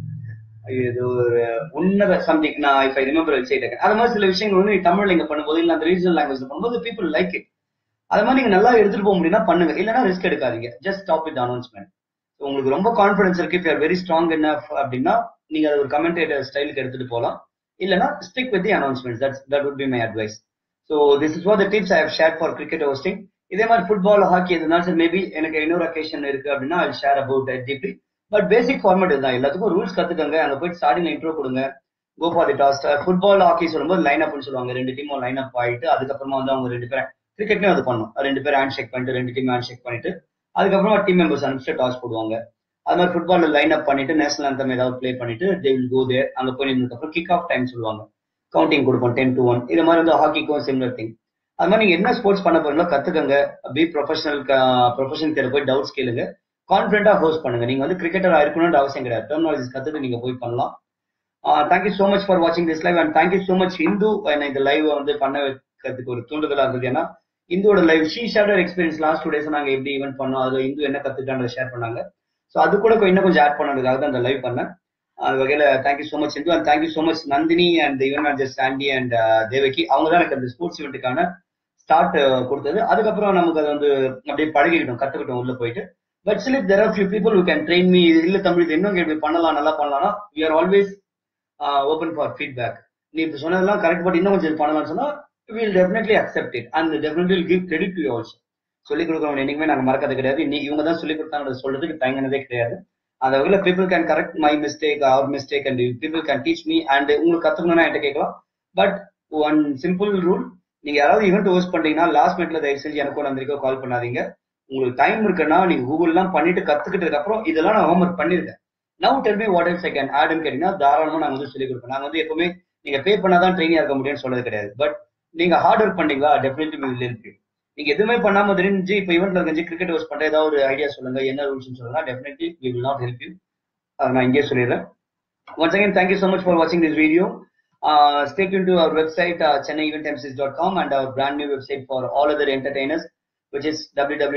இது ஒரு உன்னத சம்திங் நான் இஃப் ஐ ரிமெம்பர் சைட் அது மாதிரி சில விஷயங்கள் வந்து தமிழ்ல இங்க பண்ணும்போது இல்ல அந்த ரீஜனல் லாங்குவேஜ் பண்ணும்போது பீப்புள் லைக் இட் அது மாதிரி நீங்க நல்லா எடுத்துட்டு போக முடியும்னா பண்ணுங்க இல்லைன்னா ரிஸ்க் எடுக்காதீங்க ஜஸ்ட் ஸ்டாப் வித் அனௌன்ஸ்மெண்ட் உங்களுக்கு ரொம்ப கான்ஃபிடன்ஸ் இருக்கு இஃப் யூர் வெரி ஸ்ட்ராங் என்ன அப்படின்னா நீங்க அது ஒரு கமெண்டேட்டர் ஸ்டைலுக்கு எடுத்துட்டு போகலாம் இல்லைன்னா stick with the announcement that that would be my advice so this is what the tips I have share for cricket hosting இதே மாதிரி ஃபுட்பால் ஹாக்கி எதுனாலும் சரி மேபி எனக்கு இன்னொரு அக்கேஷன் இருக்கு அப்படின்னா I share about deeply but basic format இதுதான் எல்லாத்துக்கும் ரூல்ஸ் கத்துக்கங்க அங்க போயிட்டு ஸ்டார்டிங் இன்ட்ரோ கொடுங்க go for the toss football hockey சொல்லும்போது லைன் அப்னு சொல்லுவாங்க ரெண்டு டீமும் லைன் அப் ஆயிட்டு அதுக்கப்புறமா வந்து அவங்க ரெண்டு பேரும் கிரிக்கெட்லயும் அது பண்ணும் ரெண்டு பேரும் ஹேண்ட் ஷேக் பண்ணிட்டு ரெண்டு டீம் ஹேண்ட் ஷேக் பண்ணிட்டு அதுக்கப்புறமா டீம் மெம்பர்ஸ் அனுப்பிச்சு டாஸ் போடுவாங்க அது மாதிரி ஃபுட்பால்ல லைன் அப் பண்ணிட்டு நேஷனல் அந்தம் ஏதாவது ப்ளே பண்ணிட்டு தே வில் கோ தேர் அங்க போய் அப்புறம் கிக் ஆஃப் டைம் சொல்லுவாங்க கவுண்டிங் கொடுப்போம் டென் டு ஒன் இது மாதிரி வந்து ஹாக்கிக்கும் சிமிலர் திங் அது மாதிரி நீங்க என்ன ஸ்போர்ட்ஸ் பண்ண போறீங்களோ கத்துக்கங்க பி ப்ரொஃபஷனல் ப்ரொஃபஷன் கிட்ட போய் டவுட்ஸ் கேளுங்க கான்பிடண்டா ஹோஸ்ட் பண்ணுங்க நீங்க வந்து கிரிக்கெட்டர் இருக்கணும்னு அவசியம் கிடையாது டெர்மினாலஜிஸ் கத்துட்டு நீங்க போய் பண்ணலாம் தேங்க்யூ சோ மச் ஃபார் வாட்சிங் this live and thank you so much Indhu இந்த லைவ் வந்து பண்ண வைக்கிறதுக்கு ஒரு தூண்டுதலா இருந்தது ஏன்னா இந்துவோட லைவ் ஷீ ஷேடர் எக்ஸ்பீரியன்ஸ் லாஸ்ட் டூ டேஸ் நாங்க எப்படி ஈவென்ட் பண்ணோம் அதுல இந்து என்ன கத்துக்கிட்டான்றத ஷேர் பண்ணாங்க ஸோ அது கூட இன்னும் கொஞ்சம் ஆட் பண்ணதுக்காக தான் அந்த லைவ் பண்ணேன் அது வகையில thank you so much Indhu and thank you so much Nandini and even manager Sandy and Devaki அவங்க தான் எனக்கு அந்த ஸ்போர்ட்ஸ் ஈவெண்ட்டுக்கான ஸ்டார்ட் கொடுத்தது அதுக்கப்புறம் நமக்கு அது வந்து அப்படியே பழகிக்கிட்டோம் கத்துக்கிட்டோம் உள்ள போயிட்டு but still there are few people who can train me இல்ல தமிழ் இன்னும் இப்படி பண்ணலாம் நல்லா பண்ணலாம்னா we are always open for feedback நீ இப்ப சொன்னதெல்லாம் கரெக்ட் பட் இன்னும் கொஞ்சம் பண்ணலாம்னு சொன்னா will definitely accept it and definitely give credit to also சொல்லிக் கொடுக்கறவங்க என்னைக்குமே நாங்க மறக்கிறது கிடையாது நீ இவங்க தான் சொல்லிக் கொடுத்தாங்க சொல்றதுக்கு தயங்கினதே கிடையாது அந்த வகையில் people can correct my mistake our mistake and people can teach me and உங்களுக்கு கத்துக்கணும்னா என்கிட்ட கேட்கலாம் பட் ஒன் சிம்பிள் ரூல் நீங்க யாராவது ஈவெண்ட் ஹோஸ்ட் பண்றீங்கன்னா லாஸ்ட் மினிட்ல தயவு செஞ்சு எனக்கும் நந்திரிக்கோ கால் பண்ணாதீங்க உங்களுக்கு டைம் இருக்குன்னா நீங்க கூகுள் எல்லாம் பண்ணிட்டு கத்துக்கிட்டதுக்கு அப்புறம் இதெல்லாம் நான் ஹோம்ஒர்க் பண்ணிருக்கேன் now tell me what else I can ஆட்னு கேட்டீங்கன்னா தாராளமா நாங்க வந்து சொல்லிக் கொடுப்போம் நாங்க வந்து எப்பவுமே நீங்க பே பண்ணாதான் ட்ரெயினியா இருக்க முடியும்னு சொல்றது கிடையாது பட் நீங்க ஹார்ட் ஒர்க் பண்ணீங்களா டெஃபினெட்லி வில் இருக்கு நீங்க எதுவுமே பண்ணாம தெரிஞ்சு இப்ப ஈவெண்ட்ல இருந்துச்சு கிரிக்கெட் ஹோஸ்ட் பண்ற ஏதாவது ஒரு ஐடியா சொல்லுங்க என்ன ரூல்ஸ் சொல்லுங்க definitely we will not help you நான் இங்கே சொல்லிடுறேன் once again thank you so much for watching this video uh, stay tuned to our website uh, chennaieventmcs.com and our brand new website for all other entertainers which is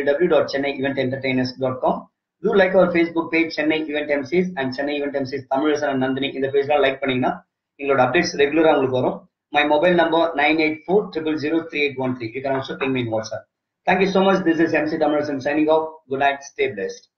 www.chennaievententertainers.com do like our facebook page chennai event mcs and chennai event mcs Tamilarasan and nandini இந்த பேஜ்லாம் like பண்ணீங்கன்னா எங்களோட updates ரெகுலரா உங்களுக்கு வரும் my mobile number 984 you can also ping me in whatsapp thank you so much this is mc tamarasan signing off good night stay blessed